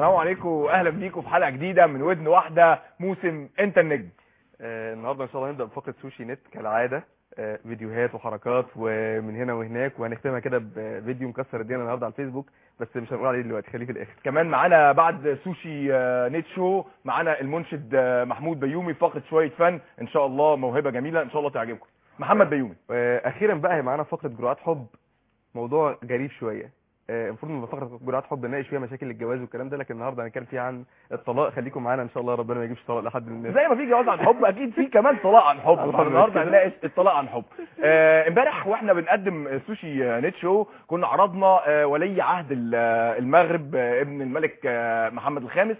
السلام عليكم واهلا بيكم في حلقه جديده من ودن واحده موسم انت النجم آه، النهارده ان شاء الله هنبدا بفقره سوشي نت كالعاده آه، فيديوهات وحركات ومن هنا وهناك وهنختمها كده بفيديو مكسر الدنيا النهارده على الفيسبوك بس مش هنقول عليه دلوقتي خليه في الاخر كمان معانا بعد سوشي آه، نت شو معانا المنشد آه، محمود بيومي فقره شويه فن ان شاء الله موهبه جميله ان شاء الله تعجبكم محمد بيومي آه، اخيرا بقى هي معانا فقره جرعات حب موضوع غريب شويه آه، المفروض ان فقره جرعات حب نناقش فيها مشاكل الجواز والكلام ده لكن النهارده هنتكلم فيها عن الطلاق خليكم معانا ان شاء الله ربنا ما يجيبش طلاق لحد من الناس زي ما في جواز عن حب اكيد في كمان طلاق عن حب طبعاً النهارده كده. هنلاقي الطلاق عن حب آه، امبارح واحنا بنقدم سوشي نت شو كنا عرضنا آه، ولي عهد ال- آه، المغرب آه، ابن الملك آه، محمد الخامس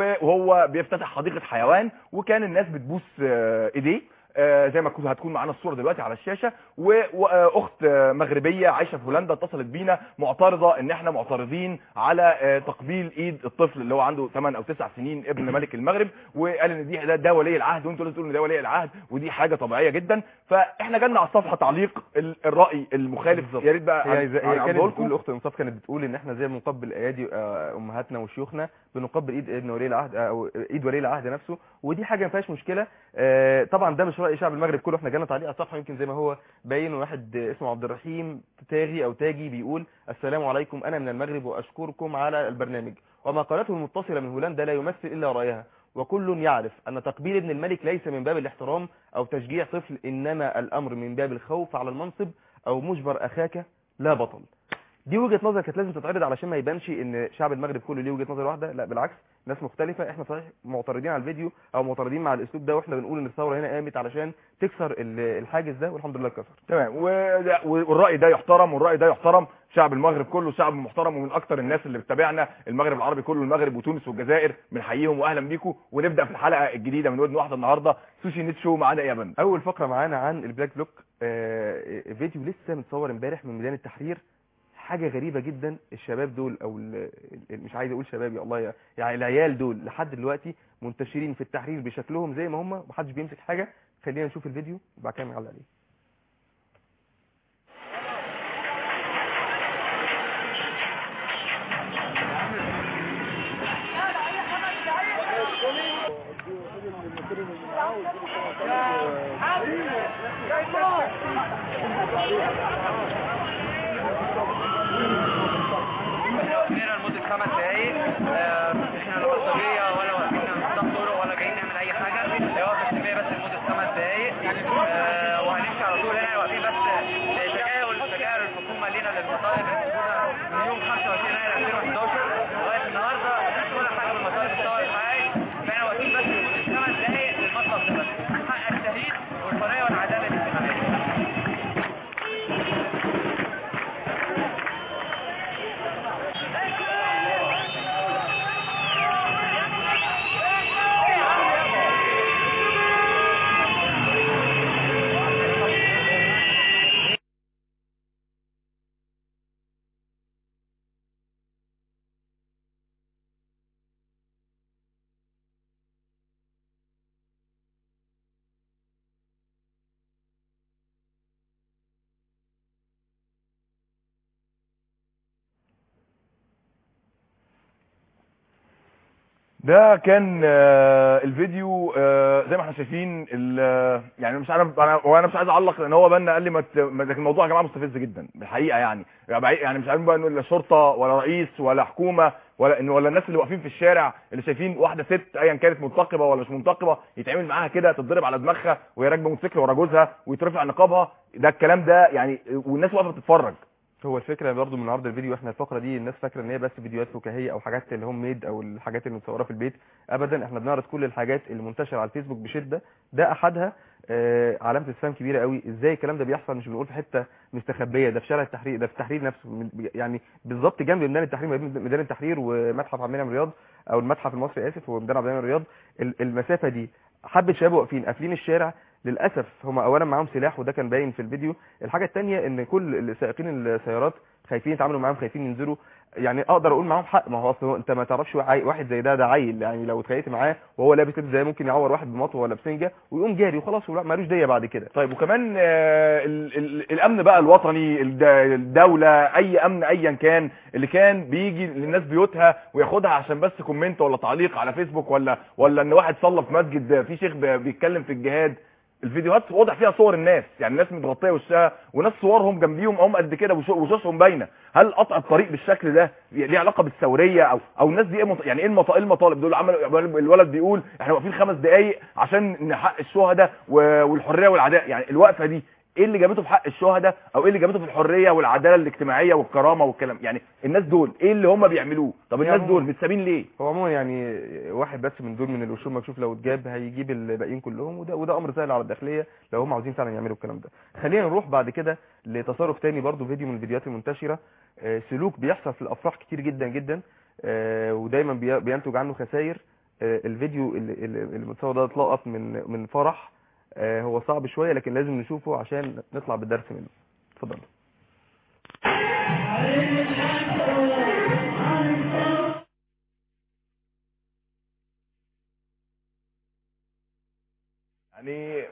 وهو بيفتتح حديقه حيوان وكان الناس بتبوس آه، ايديه آه، زي ما كنت هتكون معانا الصوره دلوقتي على الشاشه و- واخت آه، مغربيه عايشه في هولندا اتصلت بينا معترضه ان احنا معترضين على آه، تقبيل ايد الطفل اللي هو عنده 8 او 9 سنين ابن ملك المغرب وقال ان دي ده, ده ولي العهد وانتوا اللي تقولوا ان ده ولي العهد ودي حاجه طبيعيه جدا فاحنا جالنا على الصفحه تعليق ال- الراي المخالف بالظبط. يا ريت بقى هي, زي- هي عن- كانت عرضه بتقول لكم. الاخت انصاف كانت بتقول ان احنا زي ما بنقبل ايادي آه، امهاتنا وشيوخنا بنقبل ايد ابن ولي العهد آه، او ايد ولي العهد نفسه ودي حاجه ما فيهاش مشكله آه، طبعا ده مش راي شعب المغرب كله احنا جالنا تعليق على الصفحه يمكن زي ما هو باين واحد آه، اسمه عبد الرحيم تاغي او تاجي بيقول السلام عليكم انا من المغرب واشكركم على البرنامج وما قالته المتصله من هولندا لا يمثل الا رايها وكل يعرف أن تقبيل ابن الملك ليس من باب الاحترام أو تشجيع طفل إنما الأمر من باب الخوف على المنصب أو مجبر أخاك لا بطل دي وجهة نظر كانت لازم تتعرض علشان ما يبانش ان شعب المغرب كله ليه وجهة نظر واحدة لا بالعكس ناس مختلفة احنا صحيح معترضين على الفيديو او معترضين مع الاسلوب ده واحنا بنقول ان الثورة هنا قامت علشان تكسر ال- الحاجز ده والحمد لله اتكسر تمام وده- والراي ده يحترم والراي ده يحترم شعب المغرب كله شعب محترم ومن اكتر الناس اللي بتتابعنا المغرب العربي كله المغرب وتونس والجزائر بنحييهم واهلا بيكم ونبدا في الحلقه الجديده من ودن واحده النهارده سوشي نت شو معانا ايه يا بند اول فقرة معانا عن البلاك بلوك آه، فيديو لسه متصور امبارح من ميدان التحرير حاجة غريبة جدا الشباب دول او ال- ال- مش عايز اقول شباب يا الله يا- يعني العيال دول لحد دلوقتي منتشرين في التحرير بشكلهم زي ما هم محدش بيمسك حاجة خلينا نشوف الفيديو وبعد كده نعلق عليه هنا لمدة خمس دقايق آه، احنا لا بلطجية ولا واقفين نفتح طرق ولا جايين نعمل أي حاجة هي واقفة سلمية بس لمدة خمس دقايق آه، وهنمشي على طول هنا واقفين بس تجاهل تجاهل الحكومة لينا للمصائب الموجودة من يوم 25 يناير 2011 لغاية النهاردة كل حاجة بالمصائب اتطورت معايا فاحنا واقفين بس لمدة خمس دقايق للمطلب ده بس حق التهريب والحرية والعدالة الاجتماعية ده كان آه، الفيديو آه، زي ما احنا شايفين ال- يعني مش عارف انا وانا مش عايز اعلق لان هو بنا قال لي ما ت- ما- لكن الموضوع يا جماعه مستفز جدا بالحقيقه يعني يعني يعني مش عارف بقى انه لا شرطه ولا رئيس ولا حكومه ولا انه ولا الناس اللي واقفين في الشارع اللي شايفين واحده ست ايا كانت منتقبه ولا مش منتقبه يتعمل معاها كده تتضرب على دماغها وهي راكبه موتوسيكل ورا جوزها ويترفع نقابها ده الكلام ده يعني والناس واقفه بتتفرج هو الفكره برضو من عرض الفيديو احنا الفقره دي الناس فاكره ان هي بس فيديوهات فكاهيه او حاجات اللي هم ميد او الحاجات اللي متصوره في البيت ابدا احنا بنعرض كل الحاجات اللي منتشره على الفيسبوك بشده ده احدها آه علامه استفهام كبيره قوي ازاي الكلام ده بيحصل مش بنقول في حته مستخبيه ده في شارع التحرير ده في التحرير نفسه من- يعني بالظبط جنب ميدان التحرير ما بين ميدان التحرير ومتحف عبد المنعم رياض او المتحف المصري اسف وميدان عبد المنعم رياض ال- المسافه دي حبه شباب واقفين قافلين الشارع للاسف هم اولا معاهم سلاح وده كان باين في الفيديو الحاجه الثانيه ان كل سائقين السيارات خايفين يتعاملوا معاهم خايفين ينزلوا يعني اقدر اقول معاهم حق ما هو اصل هو انت ما تعرفش وعي- واحد زي ده ده عيل يعني لو اتخيلت معاه وهو لابس لبس زي ممكن يعور واحد بمطوه ولا بسنجه ويقوم جاري وخلاص ولا- مالوش ديه بعد كده طيب وكمان آه، ال- ال- الامن بقى الوطني الد- الدوله اي امن ايا كان اللي كان بيجي للناس بيوتها وياخدها عشان بس كومنت ولا تعليق على فيسبوك ولا ولا ان واحد صلى في مسجد في شيخ بي- بيتكلم في الجهاد الفيديوهات واضح فيها صور الناس يعني الناس متغطيه وشها وناس صورهم جنبيهم هم قد كده وش- وشوشهم باينه هل قطع الطريق بالشكل ده ليه علاقه بالثوريه او او الناس دي ايه مط- يعني ايه المط- إيه المطالب دول عملوا الولد بيقول احنا واقفين خمس دقائق عشان نحقق الشهداء و- والحريه والعداله يعني الوقفه دي ايه اللي جابته في حق الشهداء او ايه اللي جابته في الحريه والعداله الاجتماعيه والكرامه والكلام يعني الناس دول ايه اللي هم بيعملوه طب الناس يعني دول متسابين ليه هو عموما يعني واحد بس من دول من الوشوش مكشوف لو اتجاب هيجيب الباقيين كلهم وده وده امر سهل على الداخليه لو هم عاوزين فعلا يعملوا الكلام ده خلينا نروح بعد كده لتصرف تاني برضو فيديو من الفيديوهات المنتشره آه، سلوك بيحصل في الافراح كتير جدا جدا آه، ودايما بي- بينتج عنه خسائر آه، الفيديو اللي, اللي اللي متصور ده اتلقط من من فرح آه، هو صعب شويه لكن لازم نشوفه عشان نطلع بالدرس منه اتفضل يعني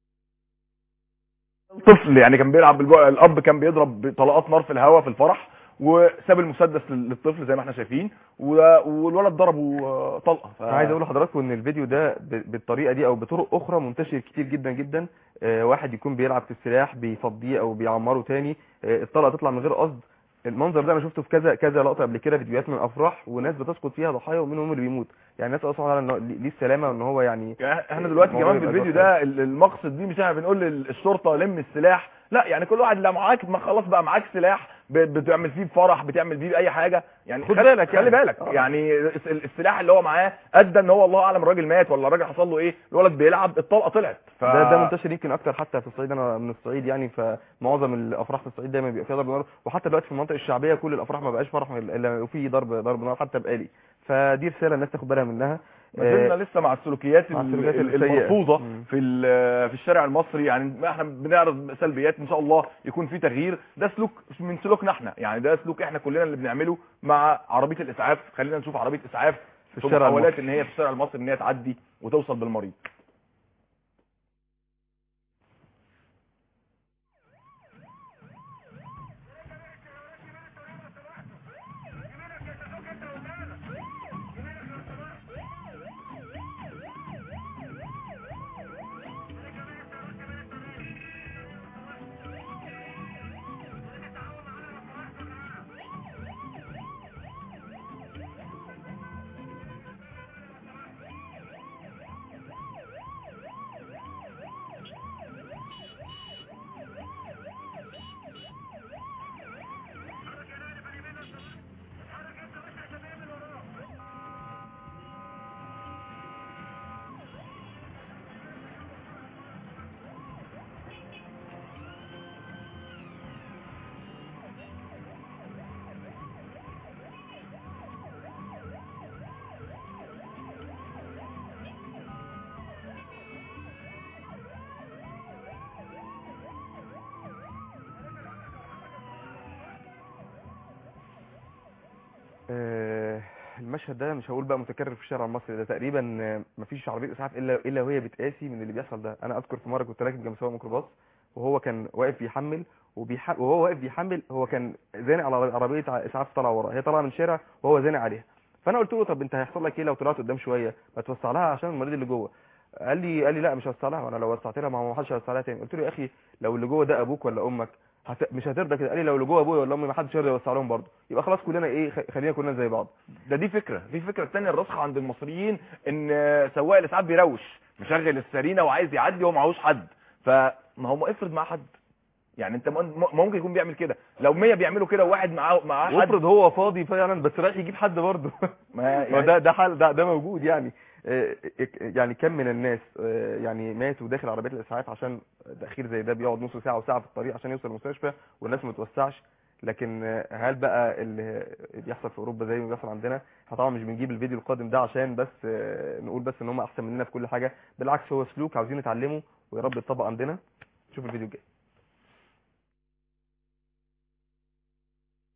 طفل يعني كان بيلعب بالب... الاب كان بيضرب طلقات نار في الهواء في الفرح وساب المسدس لل- للطفل زي ما احنا شايفين و- والولد ضربه آه، طلقه ف... انا عايز اقول لحضراتكم ان الفيديو ده ب- بالطريقه دي او بطرق اخرى منتشر كتير جدا جدا آه، واحد يكون بيلعب في السلاح بيفضيه او بيعمره تاني آه، الطلقه تطلع من غير قصد المنظر ده انا شفته في كذا كذا لقطه قبل كده فيديوهات من افراح وناس بتسقط فيها ضحايا ومنهم اللي بيموت يعني الناس اصلا على إنه ليه السلامه وان هو يعني احنا دلوقتي الموضوع كمان في يبقى الفيديو دلوقتي. ده ال- المقصد دي مش احنا بنقول للشرطه لم السلاح لا يعني كل واحد لا معاك ما خلاص بقى معاك سلاح ب- بتعمل فيه فرح بتعمل فيه اي حاجه يعني خد خلي- بالك خلي يعني. بالك آه. يعني الس- السلاح اللي هو معاه ادى ان هو الله اعلم الراجل مات ولا الراجل حصل له ايه الولد بيلعب الطلقه طلعت ف... ده ده منتشر يمكن اكتر حتى في الصعيد انا من الصعيد يعني فمعظم الافراح في الصعيد دايما بيبقى فيها ضرب نار وحتى دلوقتي في المناطق الشعبيه كل الافراح ما بقاش فرح الا وفي ضرب ضرب نار حتى بآلي فدي رساله الناس تاخد بالها منها ما زلنا آه، لسه مع السلوكيات, مع ال- السلوكيات ال- السيئة. المرفوضه مم. في ال- في الشارع المصري يعني احنا بنعرض سلبيات ان شاء الله يكون في تغيير ده سلوك من سلوكنا احنا يعني ده سلوك احنا كلنا اللي بنعمله مع عربيه الاسعاف خلينا نشوف عربيه اسعاف في في الشارع محاولات المصري. ان هي في الشارع المصري ان هي تعدي وتوصل بالمريض آه، المشهد ده مش هقول بقى متكرر في الشارع المصري ده تقريبا آه، مفيش عربيه اسعاف الا الا وهي بتقاسي من اللي بيحصل ده انا اذكر في مره كنت راكب جنب سواق ميكروباص وهو كان واقف بيحمل وبيح... وهو واقف بيحمل هو كان زانق على عربيه ع- اسعاف طالعه وراه هي طالعه من الشارع وهو زانق عليها فانا قلت له طب انت هيحصل لك ايه لو طلعت قدام شويه ما توسع لها عشان المريض اللي جوه قال لي قال لي لا مش هوسع لها وانا لو وسعت لها ما هو ما حدش هيوسع لها تاني قلت له يا اخي لو اللي جوه ده ابوك ولا امك هت... مش هترضى كده قال لي لو اللي جوه ابويا ولا امي ما حدش يرضى يوسع لهم برضه يبقى خلاص كلنا ايه خ... خلينا كلنا زي بعض ده دي فكره دي فكره الثانيه الراسخه عند المصريين ان سواق الاسعاف بيروش مشغل السرينه وعايز يعدي وهو معهوش حد فما هو افرض معاه حد يعني انت م- م- ممكن يكون بيعمل كده لو 100 بيعملوا كده وواحد معاه معاه حد وافرض هو فاضي فعلا بس رايح يجيب حد برضه ما ما يعني ده ده حال ده ده موجود يعني آه، يعني كم من الناس آه، يعني ماتوا داخل عربيات الاسعاف عشان تاخير زي ده بيقعد نص ساعه وساعه في الطريق عشان يوصل المستشفى والناس ما تتوسعش لكن آه، هل بقى اللي بيحصل في اوروبا زي ما بيحصل عندنا احنا طبعا مش بنجيب الفيديو القادم ده عشان بس آه، نقول بس ان هم احسن مننا في كل حاجه بالعكس هو سلوك عاوزين نتعلمه ويا رب يتطبق عندنا شوف الفيديو الجاي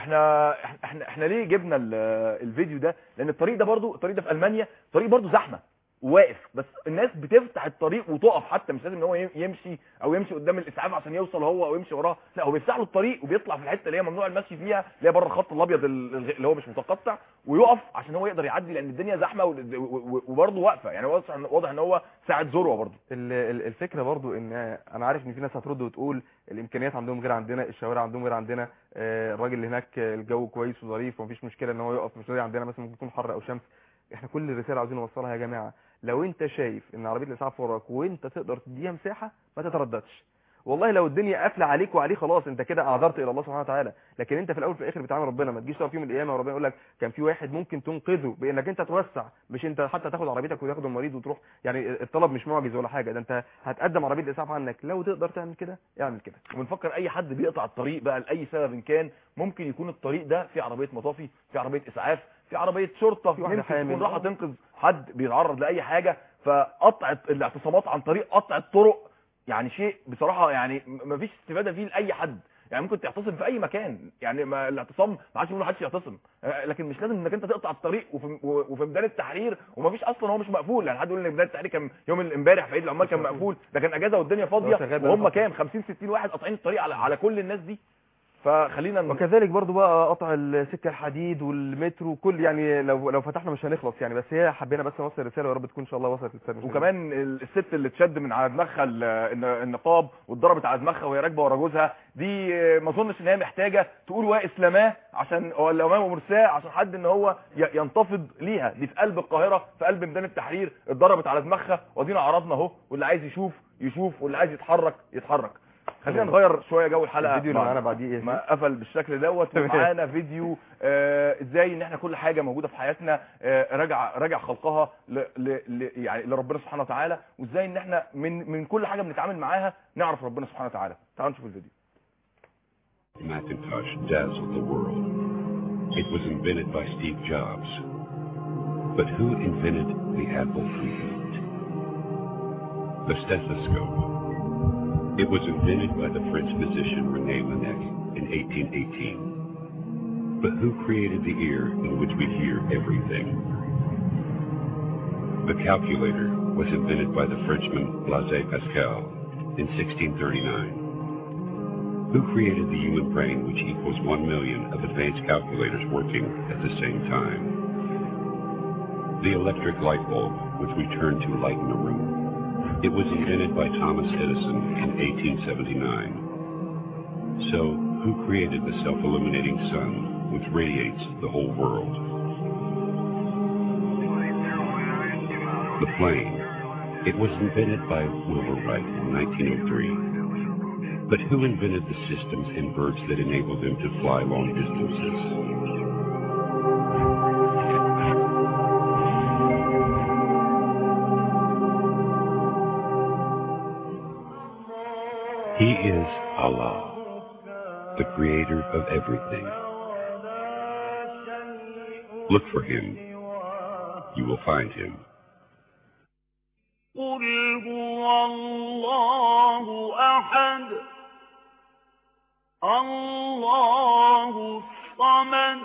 احنا احنا احنا ليه جبنا ال- الفيديو ده لان الطريق ده برضو الطريق ده في المانيا طريق برضو زحمه واقف بس الناس بتفتح الطريق وتقف حتى مش لازم ان هو يم- يمشي او يمشي قدام الاسعاف عشان يوصل هو او يمشي وراه لا هو بيفتح له الطريق وبيطلع في الحته اللي هي ممنوع المشي فيها اللي هي بره الخط الابيض ال- اللي هو مش متقطع ويقف عشان هو يقدر يعدي لان الدنيا زحمه و- و- وبرضه واقفه يعني واضح إن- واضح ان هو ساعه ذروه برضه ال- ال- الفكره برضو ان انا عارف ان في ناس هترد وتقول الامكانيات عندهم غير عندنا الشوارع عندهم غير عندنا آه، الراجل اللي هناك الجو كويس وظريف ومفيش مشكله ان هو يقف مش زي عندنا مثلا ممكن يكون حر او شمس احنا كل الرساله عاوزين نوصلها يا جماعه لو انت شايف ان عربيه الاسعاف وراك وانت تقدر تديها مساحه ما تترددش والله لو الدنيا قافله عليك وعليه خلاص انت كده اعذرت الى الله سبحانه وتعالى لكن انت في الاول وفي الاخر بتعامل ربنا ما تجيش تقف يوم القيامه وربنا يقول لك كان في واحد ممكن تنقذه بانك انت توسع مش انت حتى تاخد عربيتك وتاخد المريض وتروح يعني الطلب مش معجز ولا حاجه ده انت هتقدم عربيه الاسعاف عنك لو تقدر تعمل كده اعمل كده وبنفكر اي حد بيقطع الطريق بقى لاي سبب إن كان ممكن يكون الطريق ده في عربيه مطافي في عربيه اسعاف في عربيه شرطه في واحدة ممكن حامل. تكون رايحه تنقذ حد بيتعرض لاي حاجه فقطع الاعتصامات عن طريق قطع الطرق يعني شيء بصراحه يعني م- مفيش استفاده فيه لاي حد يعني ممكن تعتصم في اي مكان يعني ما الاعتصام ما عادش بيقولوا محدش يعتصم آه، لكن مش لازم انك انت تقطع الطريق وفي, وفي ميدان التحرير ومفيش اصلا هو مش مقفول يعني حد يقول ان ميدان التحرير كان يوم امبارح في عيد العمال كان مقفول ده كان اجازه والدنيا فاضيه هو شغال بقاله وهم فترة. كام 50 60 واحد قاطعين الطريق على على كل الناس دي فخلينا ن- وكذلك برضو بقى قطع السكه الحديد والمترو كل يعني لو لو فتحنا مش هنخلص يعني بس هي حبينا بس نوصل رساله ويا رب تكون ان شاء الله وصلت للساده المشاهدين. وكمان الست اللي اتشد من على دماغها ال- الن- النقاب واتضربت على دماغها وهي راكبه ورا جوزها دي ما اظنش ان هي محتاجه تقول واسلاماه عشان ولا امام مرساه عشان حد ان هو ي- ينتفض ليها دي في قلب القاهره في قلب ميدان التحرير اتضربت على دماغها وادينا عرضنا اهو واللي عايز يشوف يشوف واللي عايز يتحرك يتحرك خلينا نغير شويه جو الحلقه الفيديو اللي بعد معانا بعديه ايه ما قفل بالشكل دوت تمام. ومعانا فيديو آه ازاي ان احنا كل حاجه موجوده في حياتنا آه راجع راجع خلقها ل ل ل يعني لربنا سبحانه وتعالى وازاي ان احنا من من كل حاجه بنتعامل معاها نعرف ربنا سبحانه وتعالى تعالوا نشوف الفيديو Macintosh dazzled the world. It was invented by Steve Jobs. But who invented the Apple IIe? The stethoscope. It was invented by the French physician René Laennec in 1818. But who created the ear in which we hear everything? The calculator was invented by the Frenchman Blaise Pascal in 1639. Who created the human brain, which equals one million of advanced calculators working at the same time? The electric light bulb, which we turn to lighten a room. It was invented by Thomas Edison in 1879. So, who created the self-illuminating sun, which radiates the whole world? The plane. It was invented by Wilbur Wright in 1903. But who invented the systems and birds that enabled them to fly long distances? He is Allah, the creator of everything. Look for him. You will find him. قل هو الله أحد الله الصمد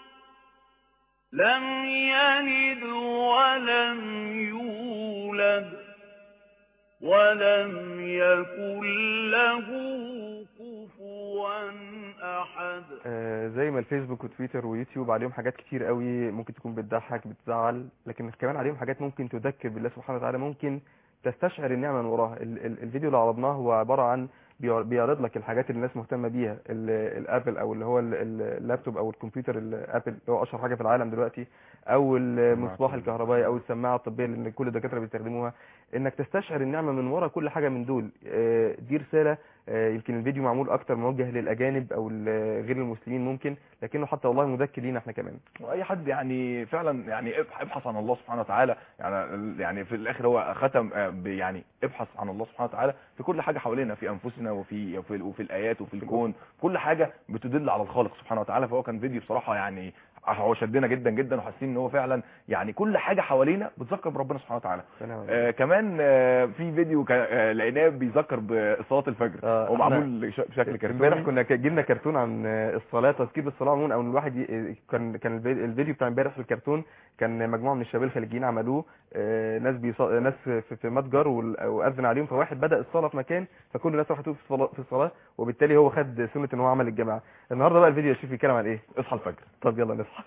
لم يلد ولم يولد ولم يكن له كفوا أحد آه، زي ما الفيسبوك وتويتر ويوتيوب عليهم حاجات كتير قوي ممكن تكون بتضحك بتزعل لكن كمان عليهم حاجات ممكن تذكر بالله سبحانه وتعالى ممكن تستشعر النعمه من وراها ال- ال- الفيديو اللي عرضناه هو عباره عن بيع- بيعرض لك الحاجات اللي الناس مهتمه بيها ال- الابل او اللي هو ال- ال- اللابتوب او الكمبيوتر الابل اللي هو اشهر حاجه في العالم دلوقتي او المصباح الكهربائي او السماعه الطبيه اللي كل الدكاتره بيستخدموها انك تستشعر النعمه من ورا كل حاجه من دول آه، دي رساله آه، يمكن الفيديو معمول اكتر موجه للاجانب او ال- غير المسلمين ممكن لكنه حتى والله مذكر لينا احنا كمان واي حد يعني فعلا يعني ابح- ابحث عن الله سبحانه وتعالى يعني يعني في الاخر هو ختم آه، ب- يعني ابحث عن الله سبحانه وتعالى في كل حاجه حوالينا في انفسنا وفي وفي, وفي الايات وفي الكون كل حاجه بتدل على الخالق سبحانه وتعالى فهو كان فيديو بصراحه يعني هو شدنا جدا جدا وحاسين ان هو فعلا يعني كل حاجه حوالينا بتذكر بربنا سبحانه وتعالى سلام عليكم. آه كمان آه في فيديو كان- آه لقيناه بيذكر بصلاه الفجر آه، هو إحنا- معمول ش- بشكل كرتوني امبارح كنا ك- جبنا كرتون عن آه، الصلاه تذكير بالصلاه عموما او إن الواحد ي... كان كان الفي- الفيديو بتاع امبارح في الكرتون كان مجموعه من الشباب الخليجيين عملوه آه، ناس بيص... ناس في, في متجر وال- واذن عليهم فواحد بدا الصلاه في مكان فكل الناس راحت في الصلاه في الصلاه وبالتالي هو خد سنه ان هو عمل الجماعه النهارده بقى الفيديو يا شريف بيتكلم عن ايه اصحى الفجر طب يلا نصحى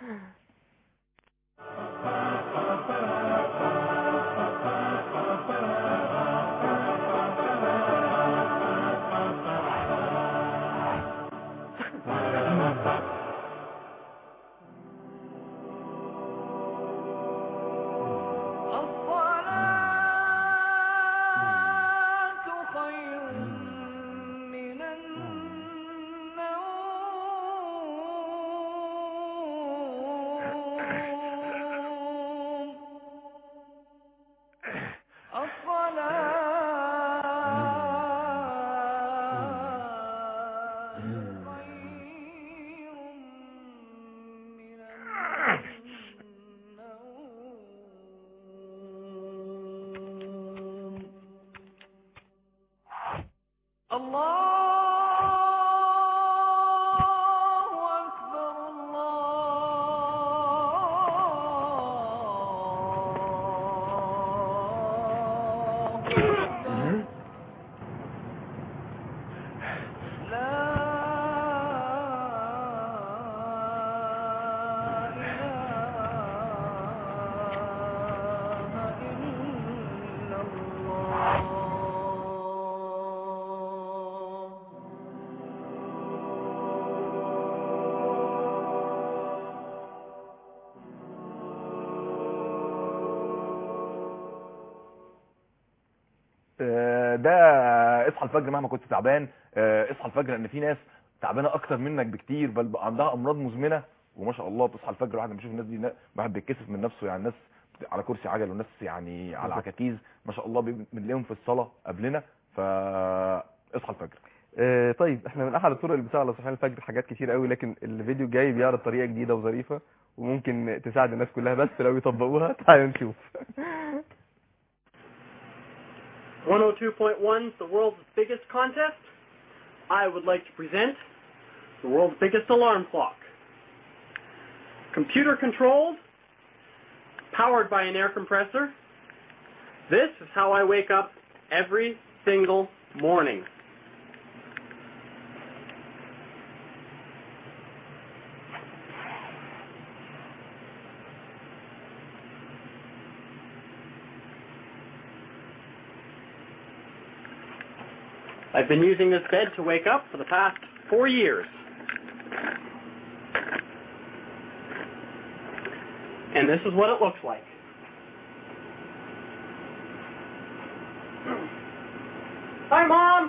الصلاة خير من النوم الصلاة خير من النوم الله أكبر الله أكبر لا إله إلا الله آه، ده اصحى الفجر مهما كنت تعبان آه، اصحى الفجر لان في ناس تعبانه اكتر منك بكتير بل بقى عندها امراض مزمنه وما شاء الله بتصحى الفجر الواحد لما بيشوف الناس دي واحد بيتكسف من نفسه يعني الناس على كرسي عجل وناس يعني على عكاكيز ما شاء الله بي- بنلاقيهم في الصلاه قبلنا فاصحى الفجر آه، طيب احنا من احد الطرق اللي بتساعد على صحيان الفجر حاجات كتير قوي لكن الفيديو الجاي بيعرض طريقه جديده وظريفه وممكن تساعد الناس كلها بس لو يطبقوها تعالوا نشوف 102.1 is the world's biggest contest. I would like to present the world's biggest alarm clock. Computer controlled, powered by an air compressor. This is how I wake up every single morning. I've been using this bed to wake up for the past four years. And this is what it looks like. Hi, Mom!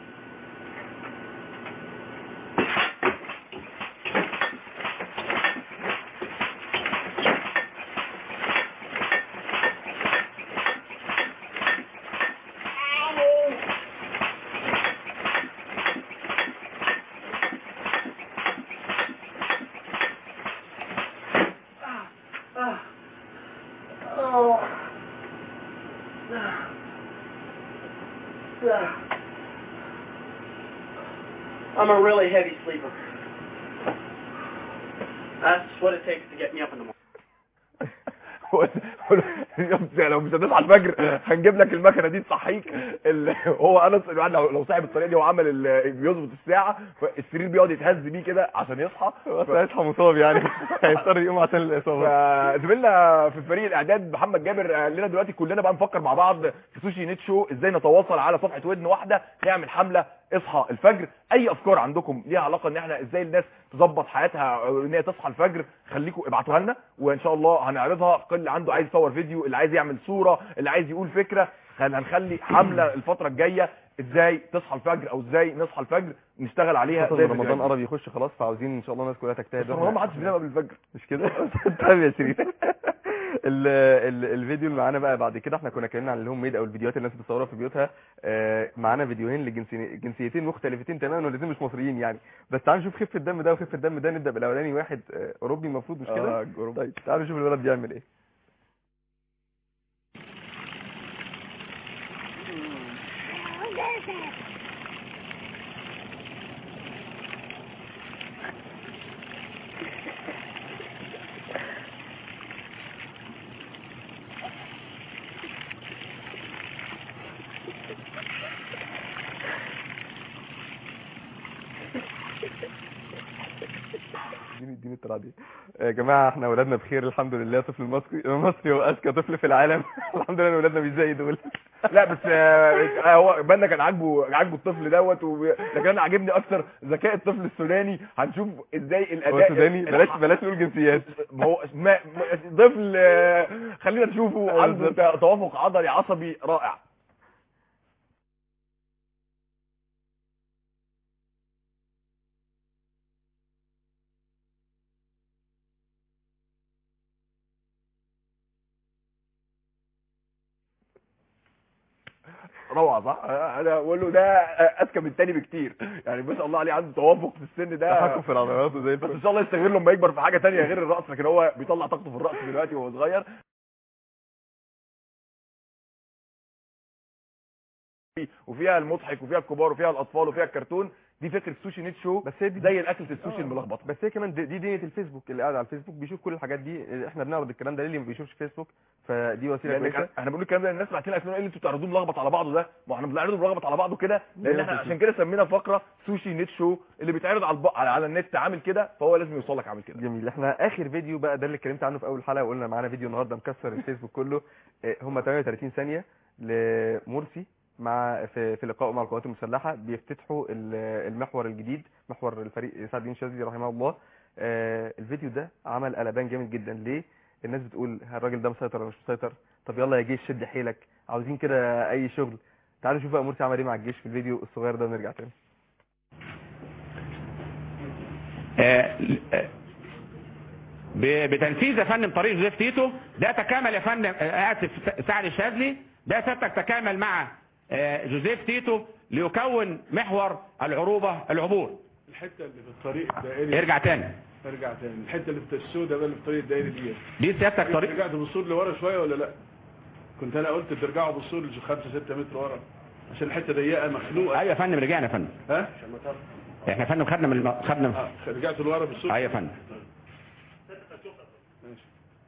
Ah. Oh. Ah. Ah. I'm a really heavy sleeper. That's what it takes to get me up in the morning. لو مش هتصحى الفجر هنجيب لك المكنه دي تصحيك ال... هو انس الواحد لو لو صاحب الطريقه دي وعمل ال... بيظبط الساعه فالسرير بيقعد يتهز بيه كده عشان يصحى بس هيصحى مصاب يعني هيضطر يقوم عشان الاصابه فزميلنا في فريق الاعداد محمد جابر قال لنا دلوقتي كلنا بقى نفكر مع بعض في سوشي نت شو ازاي نتواصل على صفحه ودن واحده نعمل حمله اصحى الفجر اي افكار عندكم ليها علاقه ان احنا ازاي الناس تظبط حياتها أو ان هي تصحى الفجر خليكم ابعتوها لنا وان شاء الله هنعرضها كل اللي عنده عايز يصور فيديو اللي عايز يعمل صوره اللي عايز يقول فكره هن- هنخلي حمله الفتره الجايه ازاي تصحى الفجر او ازاي نصحى الفجر نشتغل عليها خصوصاً زي رمضان الفيديوهات دي. قرب يخش خلاص فعاوزين ان شاء الله الناس كلها تجتهد بس رمضان ما حدش بينام قبل الفجر مش كده طيب يا شريف ال ال الفيديو اللي معانا بقى بعد كده احنا كنا اتكلمنا عن الهوم ميد او الفيديوهات اللي الناس بتصورها في بيوتها آه، معانا فيديوهين لجنسيتين مختلفتين تماما والاثنين مش مصريين يعني بس تعالوا نشوف خفه الدم ده وخفه الدم ده نبدا بالاولاني واحد آه، اوروبي المفروض مش كده آه، أوروبي. طيب تعالوا نشوف الولد بيعمل ايه اديني اديني الطلعه دي يا جماعه احنا اولادنا بخير الحمد لله طفل مصري مصري واذكى طفل في العالم الحمد لله ان اولادنا مش زي دول لا بس آه، هو بالنا كان عاجبه عاجبه الطفل دوت و... لكن انا عاجبني اكتر ذكاء الطفل السوداني هنشوف ازاي هو الاداء سوداني الح- بلاش بلاش نقول جنسيات ما هو ما ما- طفل آه، خلينا نشوفه أيوة عنده بالظبط. ت- توافق عضلي عصبي رائع روعه صح انا بقول له ده اذكى من التاني بكتير يعني ما شاء الله عليه عنده توافق في السن ده تحكم في العضلات وزي بس الفل ان شاء الله يستغل لما يكبر في حاجه تانية غير الرقص لكن هو بيطلع طاقته في الرقص دلوقتي وهو صغير وفيها المضحك وفيها الكبار وفيها الاطفال وفيها الكرتون دي فكره سوشي نيت شو بس هي دي زي الاكل السوشي آه. الملخبطه بس هي كمان دي دي دنيا الفيسبوك اللي قاعد على الفيسبوك بيشوف كل الحاجات دي احنا بنعرض الكلام ده للي ما بيشوفش فيسبوك فدي وسيله لان كويسه كان- احنا بنقول الكلام ده للناس بعتين لنا ايه اللي انتوا بتعرضوه ملخبط على بعضه ده ما احنا بنعرضه ملخبط على بعضه كده لان زي احنا ما عشان كده سمينا فقره سوشي نيت شو اللي بيتعرض على الب... على, على النت عامل كده فهو لازم يوصل لك عامل كده جميل احنا اخر فيديو بقى ده اللي اتكلمت عنه في اول حلقه وقلنا معانا فيديو النهارده مكسر الفيسبوك كله اه، هم 38 ثانيه لمرسي مع في في لقائه مع القوات المسلحه بيفتتحوا ال- المحور الجديد محور الفريق سعد الدين شاذلي رحمه الله اه، الفيديو ده عمل قلبان جامد جدا ليه الناس بتقول هل الراجل ده مسيطر ولا مش مسيطر طب يلا يا جيش شد حيلك عاوزين كده اي شغل تعالوا نشوف بقى مرسي عمل ايه مع الجيش في الفيديو الصغير ده ونرجع تاني آه، آه، ب- بتنفيذ يا فندم طريق جوزيف تيتو ده تكامل يا فندم آه، اسف س- سعد الشاذلي ده سيادتك تكامل مع آه، جوزيف تيتو ليكون محور العروبه العبور الحته اللي في الطريق الدائري ارجع تاني ارجع تاني الحته اللي في السوداء بقى اللي في الطريق الدائري دي دي سيادتك طريق رجعت بصور لورا شويه ولا لا كنت انا قلت ترجعوا بصور ل 5 6 متر ورا عشان الحته ضيقه مخنوقه ايوه يا فندم رجعنا يا فندم ها احنا يا فندم خدنا من الم... خدنا من... آه، رجعت لورا بالصور ايوه يا فندم ماشي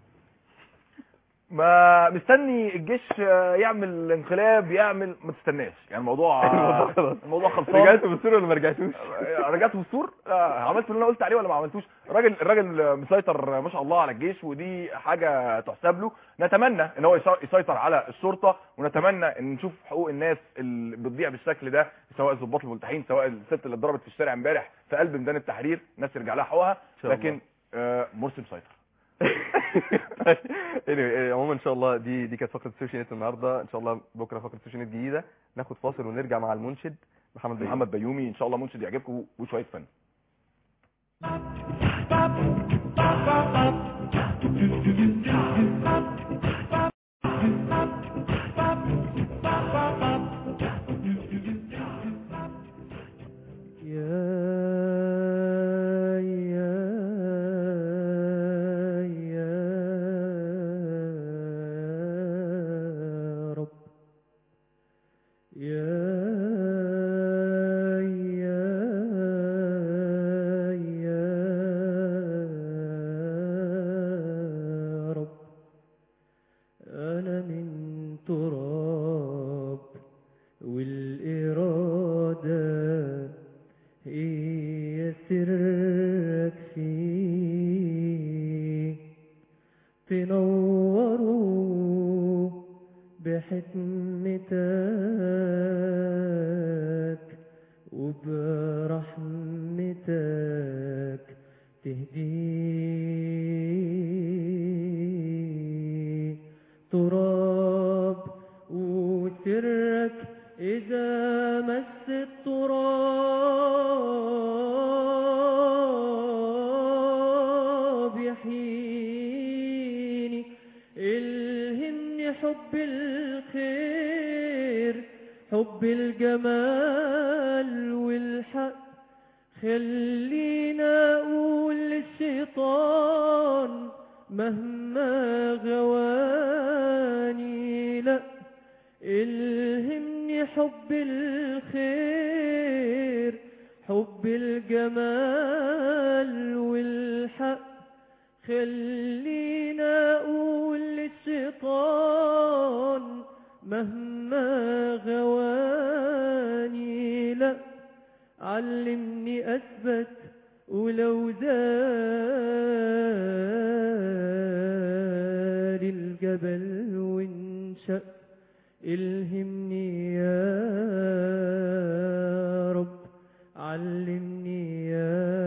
ما مستني الجيش آه، يعمل انقلاب يعمل ما تستناش يعني الموضوع الموضوع خلاص. الموضوع خلصان رجعت بالصوره ولا ما رجعتوش رجعت في السور آه، عملت اللي انا قلت عليه ولا ما عملتوش الراجل الراجل مسيطر ما شاء الله على الجيش ودي حاجه تحسب له نتمنى ان هو يسا- يسيطر على الشرطه ونتمنى ان نشوف حقوق الناس اللي بتضيع بالشكل ده سواء الضباط الملتحين سواء الست اللي اتضربت في الشارع امبارح في قلب ميدان التحرير الناس يرجع لها حقوقها شاء الله. لكن آه، مرسي مسيطر anyway, آه، عموما ان شاء الله دي دي كانت فقره سوشي نت النهارده ان شاء الله بكره فقره سوشي نت جديده ناخد فاصل ونرجع مع المنشد محمد بيومي. محمد بيومي ان شاء الله منشد يعجبكم وشويه فن يا يا يا رب يا يا يا رب أنا من تراب والإرادة هي سرك فيه تنوروا بحكمتك وبرحمتك تهدي تراب وسرك إذا مس التراب يحييني حب الخير حب الجمال والحق خلينا اقول للشيطان مهما غواني لا الهمني حب الخير حب الجمال والحق خلينا اقول للشيطان مهما غواني لا علمني اثبت ولو زال الجبل وانشق الهمني يا رب علمني يا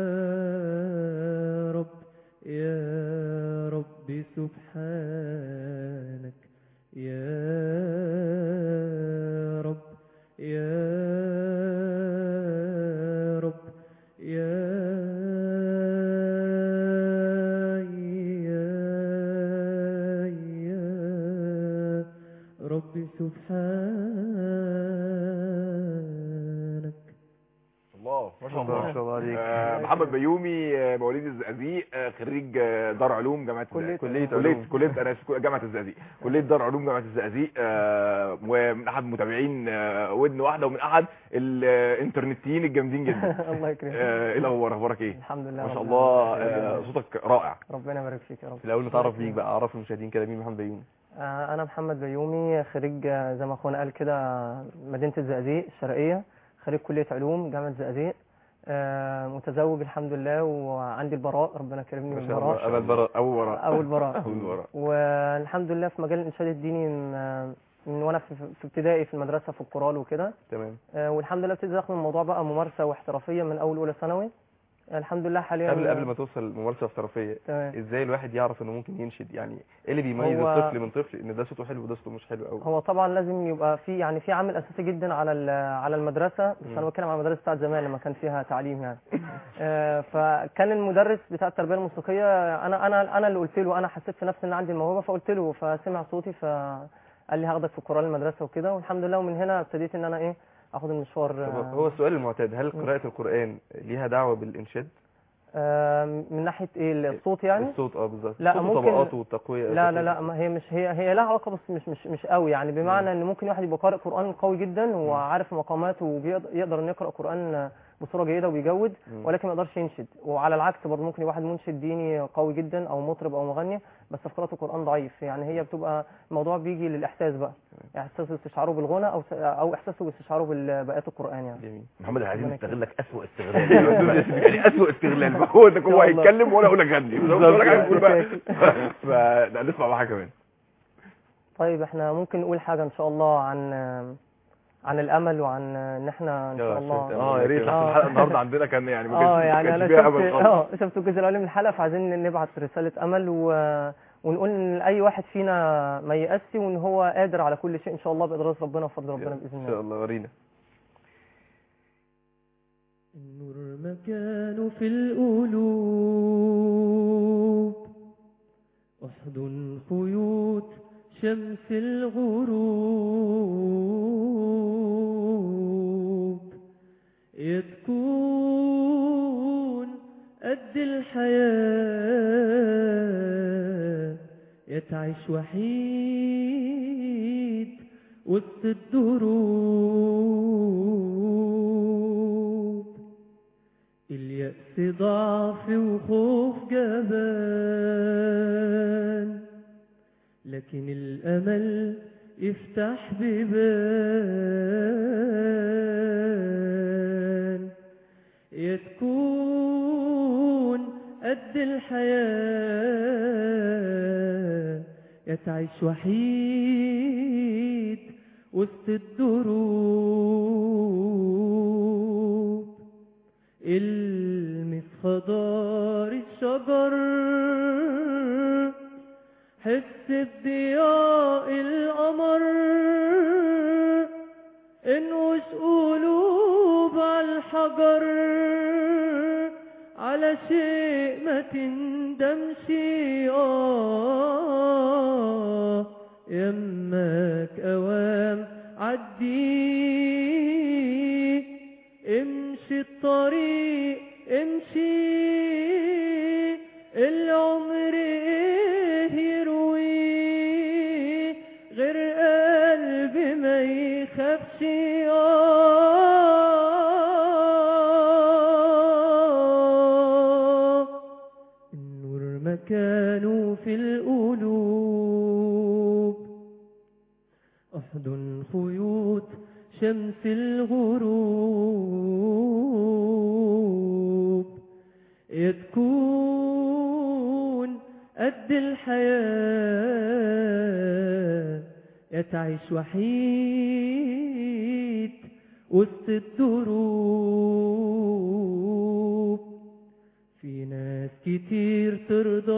رب يا رب سبحانك يا رب يا رب يا يا يا رب سبحانك الله ما شاء الله ما شاء الله عليك آه، محمد بيومي آه، مواليد الزقازيق آه، خريج آه، دار علوم جامعه كلية كليه علوم. كليه كليه انا آسف، جامعه الزقازيق كليه دار علوم جامعه الزقازيق آه، ومن احد متابعين آه، ودن واحده ومن احد الانترنتيين الجامدين جدا الله يكرمك آه، ايه الاخبار اخبارك ايه الحمد لله ما شاء رب الله العالمين. آه، صوتك رائع ربنا يبارك فيك يا رب في الاول نتعرف بيك بقى اعرف المشاهدين كده مين محمد بيومي آه، انا محمد بيومي خريج آه، زي ما اخونا قال كده مدينه الزقازيق الشرقيه خريج كليه علوم جامعه الزقازيق آه، متزوج الحمد لله وعندي البراء ربنا كرمني ما شاء بالبراء الله ابا البراء اول مره اول براء اول مره والحمد لله في مجال الانشاد الديني من آه، من وانا في في ابتدائي في المدرسه في القرال وكده تمام آه، والحمد لله ابتديت اخد الموضوع بقى ممارسه واحترافيه من اول اولى ثانوي الحمد لله حاليا قبل قبل ما توصل ممارسه احترافيه تمام ازاي الواحد يعرف انه ممكن ينشد يعني ايه اللي بيميز هو- الطفل من طفل ان ده صوته حلو وده صوته مش حلو قوي هو طبعا لازم يبقى في يعني في عامل اساسي جدا على ال- على المدرسه بس مم. انا بتكلم على المدارس بتاعت زمان لما كان فيها تعليم يعني آه، فكان المدرس بتاع التربيه الموسيقيه انا انا انا اللي قلت له انا حسيت في نفسي ان عندي الموهبه فقلت له فسمع صوتي فقال لي هاخدك في كورال المدرسه وكده والحمد لله ومن هنا ابتديت ان انا ايه اخد المشوار طب آه، هو السؤال المعتاد هل قراءه القران ليها دعوه بالانشاد آه، من ناحيه ايه الصوت يعني الصوت اه بالظبط لا، الصوت ممكن- وطبقاته والتقويه لا لا لا ما هي مش هي هي لها علاقه بس مش مش مش قوي يعني بمعنى ان ممكن واحد يبقى قارئ قران قوي جدا وعارف مقاماته ويقدر انه يقرا قران بصوره جيده وبيجود مم. ولكن ما يقدرش ينشد وعلى العكس برضه ممكن يبقى واحد منشد ديني قوي جدا او مطرب او مغني بس في قراءه القران ضعيف يعني هي بتبقى الموضوع بيجي للاحساس بقى احساسه استشعاره بالغنى او س- او احساسه باستشعاره بالباقات القران يعني جميل محمد عايزين ربنا نستغلك اسوء استغلال يعني اسوء استغلال هو ده هو إن شاء الله. هيتكلم وانا اقول لك غني بالظبط. اقول لك عايز تقول بقى فنسمع بقى حاجه كمان طيب احنا ممكن نقول حاجه ان شاء الله عن عن الامل وعن ان احنا ان يلا شاء عشان الله تأمل. اه يا ريت آه. عشان الحلقه النهارده عندنا كان يعني ما اه كانش- يعني ما انا كانش فيها شفت أمل خالص. اه شفت الجزء الاولاني من الحلقه فعايزين نبعت رساله امل و... ونقول ان لاي واحد فينا ما يأسي وان هو قادر على كل شيء ان شاء الله بإرادة ربنا وفضل ربنا باذن ان الله شاء الله ورينا النور مكانه في القلوب احضن خيوط شمس الغروب يا تكون قد الحياة يا تعيش وحيد وسط الدروب اليأس ضعف وخوف جبان لكن الأمل يفتح بيبان يا تكون قد الحياة يا تعيش وحيد وسط الدروب المس خضار الشجر حس بضياء القمر انوش قلوب على الحجر على شيء ما تندمش آه يا يمك أوام عدي امشي الطريق امشي العمر ايه يروي غير قلبي ما يخافش آه النور مكانه في القلوب احضن خيوط شمس الغروب يا تكون قد الحياة يا تعيش وحيد وسط الدروب في ناس كتير ترضى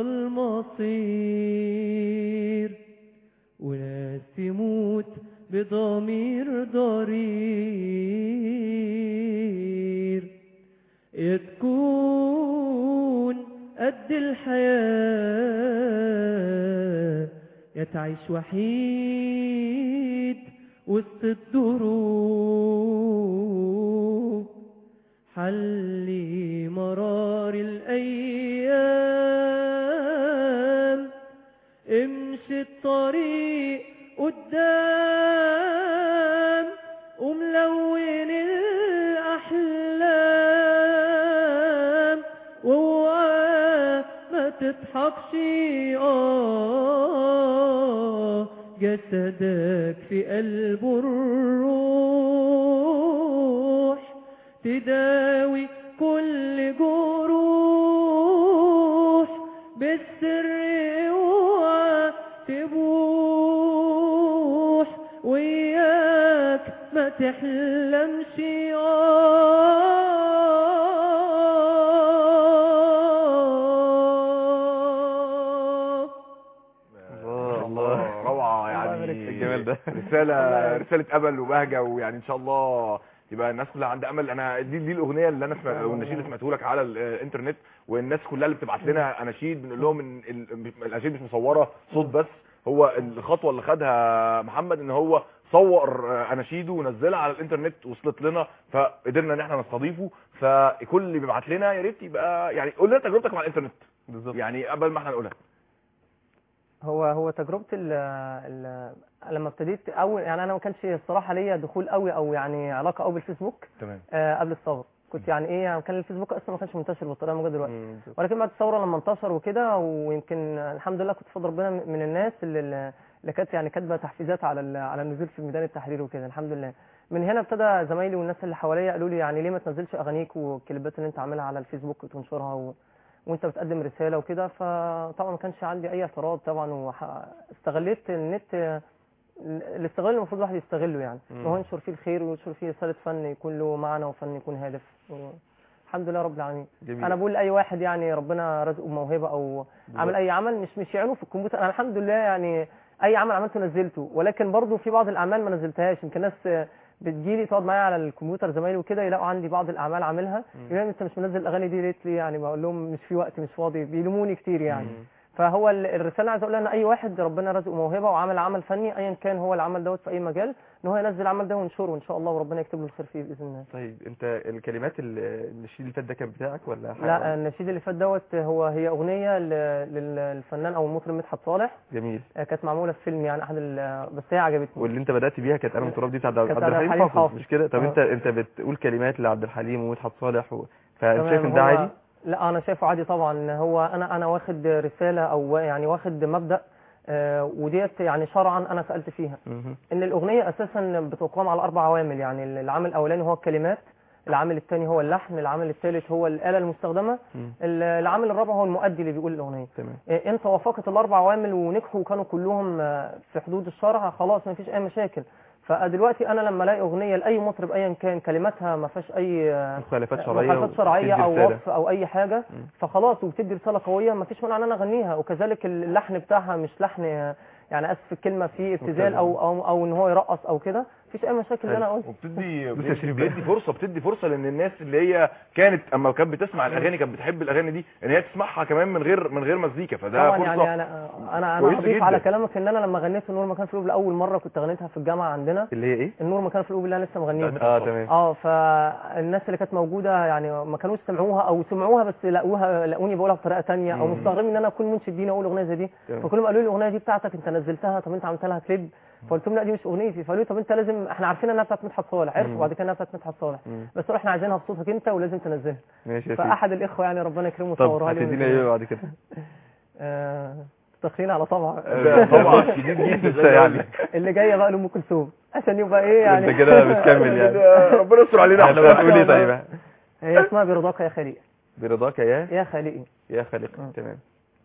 المصير وناس تموت بضمير ضرير يا تكون قد الحياة يا تعيش وحيد وسط الدروب حلي مرار الأيام امشي الطريق قدام وملون الأحلام ووقف ما تضحكش آه جسدك في قلبه الروح تداوي كل جروح بالسر اوعى تبوح وياك ما تحلمش آه الله الله روعه يعني يبارك في الجمال ده. رساله رساله امل وبهجه ويعني ان شاء الله يبقى الناس كلها عندها امل انا دي دي الاغنيه اللي انا سمع والنشيد اللي سمعته لك على الانترنت والناس كلها اللي بتبعت لنا اناشيد بنقول لهم ان ال- الاناشيد مش مصوره صوت بس هو الخطوه اللي خدها محمد ان هو صور اناشيده ونزلها على الانترنت وصلت لنا فقدرنا ان احنا نستضيفه فكل اللي بيبعت لنا يا ريت يبقى يعني قول لنا تجربتك مع الانترنت بالظبط يعني قبل ما احنا نقولها هو هو تجربه ال ال لما ابتديت اول يعني انا ما كانش الصراحه ليا دخول قوي او يعني علاقه قوي بالفيسبوك تمام آه قبل الثوره كنت يعني ايه يعني كان الفيسبوك اصلا ما كانش منتشر بالطريقه الموجوده دلوقتي مم، بالظبط. ولكن بعد الثوره لما انتشر وكده ويمكن الحمد لله كنت فضل ربنا من الناس اللي اللي كانت يعني كاتبه تحفيزات على ال- على النزول في ميدان التحرير وكده الحمد لله من هنا ابتدى زمايلي والناس اللي حواليا قالوا لي يعني ليه ما تنزلش اغانيك والكليبات اللي انت عاملها على الفيسبوك وتنشرها و... وانت بتقدم رساله وكده فطبعا ما كانش عندي اي اعتراض طبعا واستغليت النت الاستغلال اللي المفروض الواحد يستغله يعني مم. ان هو ينشر فيه الخير وينشر فيه رساله فن يكون له معنى وفن يكون هادف و... الحمد لله رب العالمين جميل انا بقول لاي واحد يعني ربنا رزقه بموهبه او عامل اي عمل مش مش يعينه في الكمبيوتر انا الحمد لله يعني اي عمل عملته نزلته ولكن برضه في بعض الاعمال ما نزلتهاش يمكن ناس بتجيلي تقعد معايا على الكمبيوتر زمايلي وكده يلاقوا عندي بعض الاعمال عاملها يقولوا لي انت مش منزل الاغاني دي ليه ليه يعني بقول لهم مش في وقت مش فاضي بيلوموني كتير يعني مم. فهو ال- الرساله عايز اقولها ان اي واحد ربنا رزقه موهبه وعمل عمل فني ايا كان هو العمل دوت في اي مجال ان هو ينزل العمل ده وينشره ان شاء الله وربنا يكتب له الخير فيه باذن الله طيب انت الكلمات ال- النشيد اللي فات ده كان بتاعك ولا حاجة؟ لا النشيد اللي فات دوت هو هي اغنيه ل- لل- للفنان او المطرب مدحت صالح جميل آه، كانت معموله في فيلم يعني احد ال- بس هي عجبتني واللي انت بدات بيها كانت انا تراب دي بتاعت عبد كانت عبد الحليم الحليم حافظ حافظ. مش كده طب آه. انت انت بتقول كلمات لعبد الحليم ومدحت صالح و... فانت تمام، شايف ان ده هو- عادي لا انا شايفه عادي طبعا هو انا انا واخد رساله او يعني واخد مبدا آه، وديت يعني شرعا انا سالت فيها مهم. ان الاغنيه اساسا بتقام على اربع عوامل يعني العامل الاولاني هو الكلمات العامل الثاني هو اللحن العامل الثالث هو الاله المستخدمه مم. ال- العامل الرابع هو المؤدي اللي بيقول الاغنيه تمام إيه، ان توافقت الاربع عوامل ونجحوا وكانوا كلهم آه، في حدود الشرع خلاص ما فيش اي مشاكل فدلوقتي انا لما الاقي اغنيه لاي مطرب ايا كان كلماتها ما فيهاش اي آه، مخالفات شرعيه مخالفات شرعيه وبتدي او رسالة. وصف او اي حاجه مم. فخلاص وبتدي رساله قويه ما فيش مانع ان انا اغنيها وكذلك اللحن بتاعها مش لحن آه، يعني اسف في الكلمه فيه ابتذال مبتذل. او او او ان هو يرقص او كده مفيش اي مشاكل اللي انا قلت وبتدي بص يا شريف بتدي فرصه بتدي فرصه لان الناس اللي هي كانت اما كانت بتسمع الاغاني كانت بتحب الاغاني دي ان هي تسمعها كمان من غير من غير مزيكا فده طبعا فرصه يعني انا انا انا كويسة اضيف جدا. على كلامك ان انا لما غنيت النور مكان في القلوب لاول مره كنت غنيتها في الجامعه عندنا اللي هي ايه النور مكان في القلوب اللي انا لسه مغنيها اه تمام اه فالناس اللي كانت موجوده يعني ما كانوش سمعوها او سمعوها بس لقوها لقوني بقولها بطريقه تانية او مم. مستغربين ان انا اكون منشد ديني اقول اغنيه زي دي تمام. فكلهم قالوا لي الاغنيه دي بتاعتك انت نزلتها طب انت عملت لها كليب فقلت لهم لا دي مش اغنيتي فقالوا لي طب انت لازم احنا عارفين انها بتاعت مدحت صالح عرفوا مم. بعد كده انها بتاعت مدحت صالح مم. بس احنا عايزينها بصوتك انت ولازم تنزلها ماشي يا سيدي فاحد الاخوه يعني ربنا يكرمه طب صورها لي هتدينا ايه بعد كده آه، تسخين على طبعا ده طبعا شديد جدا لسه يعني اللي جايه بقى لام كلثوم عشان يبقى ايه يعني انت كده بتكمل يعني ربنا يستر علينا احنا أحسن. بنقول ايه طيب هي اسمها برضاك يا خليقي برضاك يا يا خليقي يا خالق آه. تمام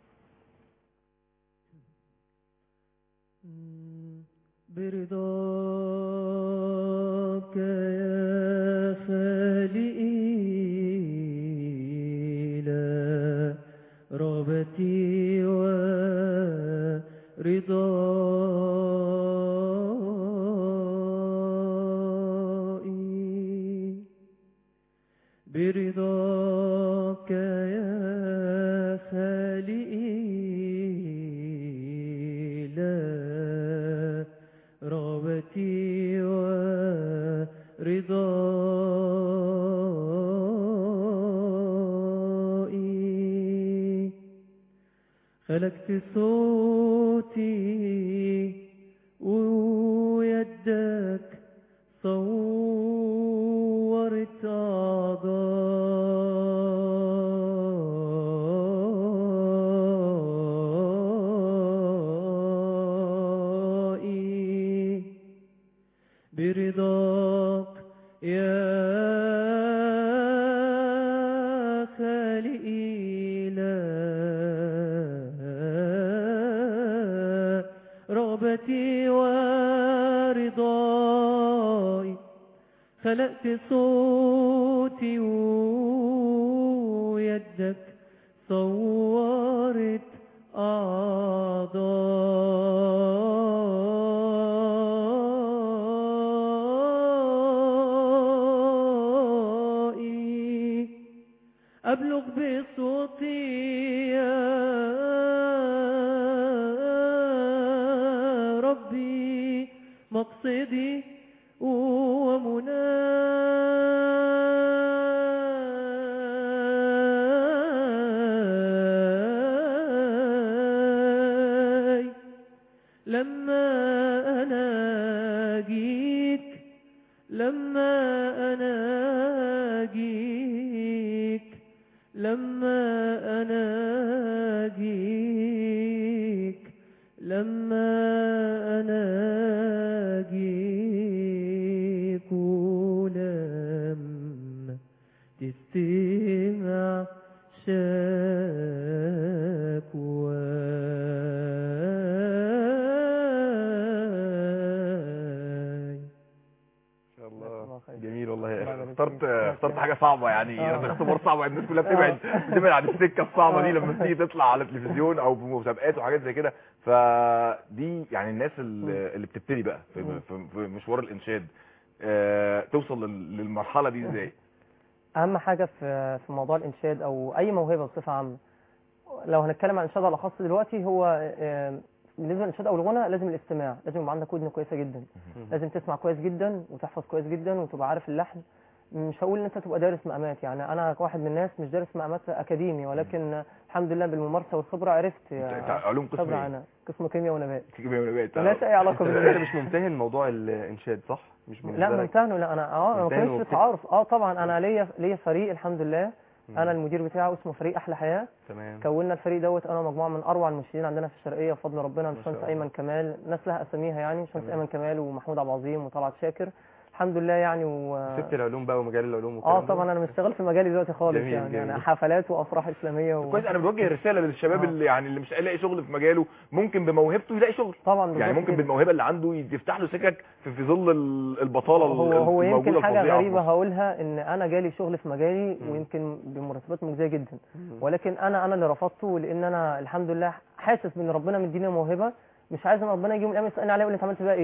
برضاك يا خالقي لا رغبتي ورضائي برضاك يا خالقي لا رغبتي ورضائي خلقت صوتي ويدك صورت أعضائي برضاك يا خالقي لا رغبتي ورضاي خلقت صوتي ويدك صورت أعضائي أبلغ بصوتي يا ربي مقصدي ومناي لما أناجيك لما أناجيك لما أناجيك لما أناجيك ولما تستمع شكواي ان شاء الله الله خير. جميل والله يا اخي اخترت اخترت حاجه صعبه يعني آه. ده اختبار صعب الناس كلها بتبعد بتبعد عن السكه الصعبه دي لما تيجي تطلع على التلفزيون او في مسابقات وحاجات زي كده فدي يعني الناس اللي اللي بتبتدي بقى في, في, في مشوار الانشاد آه، توصل لل- للمرحله دي ازاي اهم حاجه في في موضوع الانشاد او اي موهبه بصفه عامه لو هنتكلم عن الانشاد على خاص دلوقتي هو آه، بالنسبه للانشاد او الغنى لازم الاستماع لازم يبقى عندك ودن كويسه جدا لازم تسمع كويس جدا وتحفظ كويس جدا وتبقى عارف اللحن مش هقول ان انت تبقى دارس مقامات يعني انا واحد من الناس مش دارس مقامات اكاديمي ولكن الحمد لله بالممارسه والخبره عرفت انت علوم قسم خبره ايه؟ عنها قسم كيمياء ونبات كيمياء ونبات ملهاش اي علاقه انت بالله مش ممتهن موضوع الانشاد صح مش لا بالنسبة لك؟ ممتهن لا انا اه انا ما ممتهن كنتش في وبت- تعارف اه طبعا انا ليا ليا فريق الحمد لله مم. انا المدير بتاعه اسمه فريق احلى حياه تمام كونا الفريق دوت انا مجموعه من اروع المنشدين عندنا في الشرقيه بفضل ربنا ما شاء باشمهندس الله. ايمن كمال ناس لها اساميها يعني باشمهندس تمام. ايمن كمال ومحمود عبد العظيم وطلعت شاكر الحمد لله يعني و سبت العلوم بقى ومجال العلوم اه والكلام ده؟ طبعا انا مش شغال في مجالي دلوقتي خالص جميل، يعني جميل. انا حفلات وافراح اسلاميه و... كويس انا بوجه رساله للشباب آه. اللي يعني اللي مش لاقي شغل في مجاله ممكن بموهبته يلاقي شغل طبعا يعني بالظبط ممكن كده. بالموهبه اللي عنده يفتح له سكك في, في ظل ال- البطاله هو ال- هو الموجودة يمكن حاجه الفظيعة في غريبه مصر. هقولها ان انا جالي شغل في مجالي مم. ويمكن بمرتبات مجزيه جدا مم. ولكن انا انا اللي رفضته لان انا الحمد لله حاسس بان ربنا مديني موهبه مش عايز ان ربنا يجي يوم من الايام يسالني عليها يقول لي انت عملت بقى ايه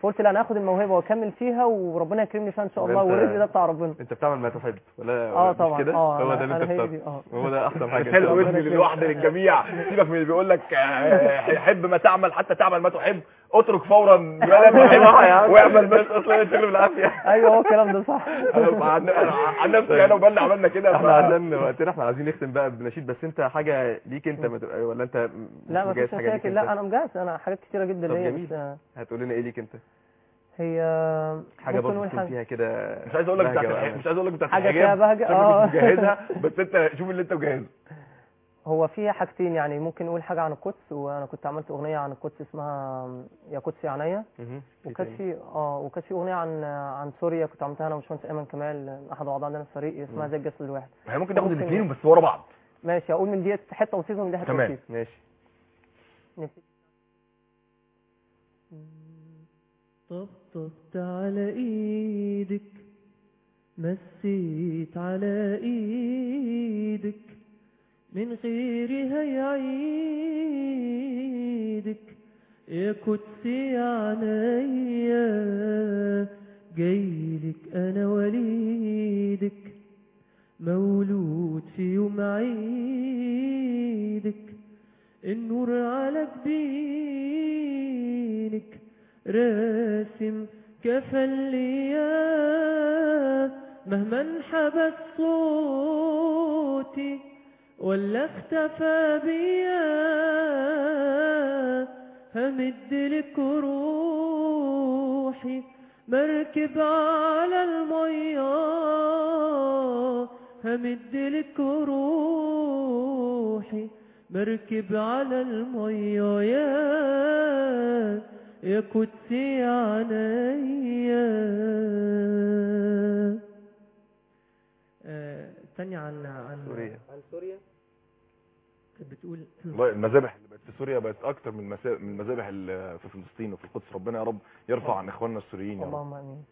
فقلت لا انا هاخد الموهبه واكمل فيها وربنا يكرمني فيها ان شاء الله وأنت- والرزق ده بتاع ربنا انت بتعمل ما تحب ولا اه مش طبعا كده اه هو ده أنا- اللي انت أنا هي دي، بتختاره اه هو ده احسن حاجه حلو ربنا اسم يكرمك. للوحده للجميع سيبك من اللي بيقول لك آه، حب ما تعمل حتى تعمل ما تحب اترك فورا ما لا تحب واعمل بس اصلا تغلب العافيه ايوه هو الكلام ده صح أنا عن عن نفسي انا وبنا عملنا كده احنا ف- عشان وقتنا احنا عايزين نختم بقى بنشيد بس انت حاجه ليك انت ما تبقى ولا انت م- لا ما مجهز فيش حاجة ليك مشاكل انت؟ لا انا مجهز انا حاجات كتيره جدا طب ليا جميل. بس آه، هتقول لنا ايه ليك انت هي حاجه ممكن برضه نقول تكون حاجة. فيها كده مش عايز اقول لك بهجة بتاعت وأمل. الح- مش عايز اقول لك بتاعت حاجة الحجاب فيها بهجة، شكلك آه. مش مجهزها بس انت شوف اللي انت مجهزه هو فيها حاجتين يعني ممكن نقول حاجه عن القدس وانا كنت عملت اغنيه عن القدس اسمها يا قدس يا عينيا مهم. في وكانت تاني. في اه وكانت في اغنيه عن عن سوريا كنت عملتها انا وباشمهندس ايمن كمال احد اعضاء عندنا في الفريق اسمها زي الجسد الواحد احنا ممكن ناخد ممكن- الاثنين بس ورا بعض ماشي اقول من ديت حته بسيطه ومن دي حته تمام. بسيطه ماشي نبتدي. طبطبت على ايدك مسيت على ايدك من غيرها يعيدك يا قدسي عينيا جايلك انا وليدك مولود في يوم عيدك النور على جبينك راسم كفن ليا مهما انحبس صوتي ولا اختفى بيا همد لك روحي مركب على المية همد لك روحي مركب على المية يا يا قدسي عينيا آه، تانية عن عن سوريا. عن سوريا كانت بتقول والله المذابح اللي بقت في سوريا بقت اكتر من المسا- من المذابح اللي في فلسطين وفي القدس ربنا يا رب يرفع عن اخواننا السوريين يا رب اللهم امين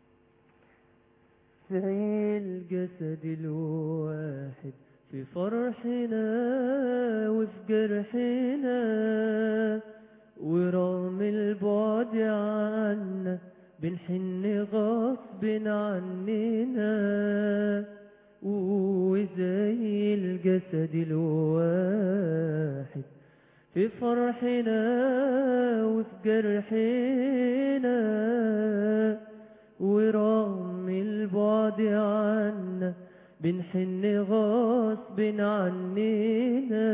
زي الجسد الواحد في فرحنا وفي جرحنا ورغم البعد عنا بنحن غصب عننا وزي الجسد الواحد في فرحنا وفي جرحنا ورغم البعد عنا بنحن غصب عننا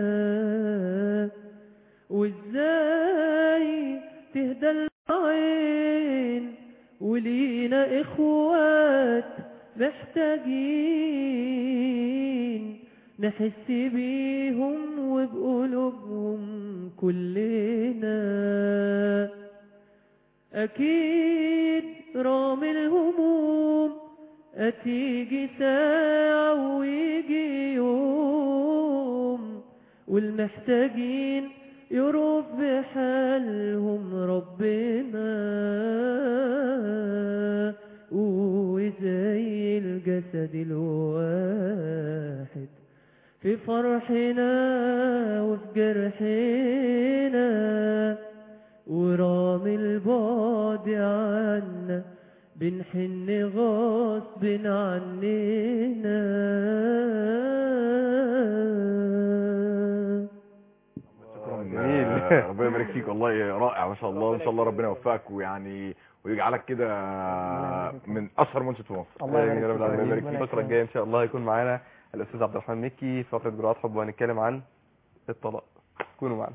وازاي تهدى العين ولينا اخوات محتاجين نحس بيهم وبقلوبهم كلنا أكيد رغم الهموم هتيجي ساعة ويجي يوم والمحتاجين يروف بحالهم ربنا وزي الجسد الواحد في فرحنا وفي جرحنا ورغم البعد عنا بنحن غصب عننا شكرا جميل. آه، ربنا يبارك فيك والله رائع ما شاء الله وان شاء الله ربنا يوفقك ويعني ويجعلك كده من اشهر منشد في مصر الله آمين يا رب يبارك فيك. العالمين ربنا الفترة الجاية إن شاء الله هيكون معانا الأستاذ عبد الرحمن مكي في فقرة جرعات حب وهنتكلم عن الطلاق كونوا معنا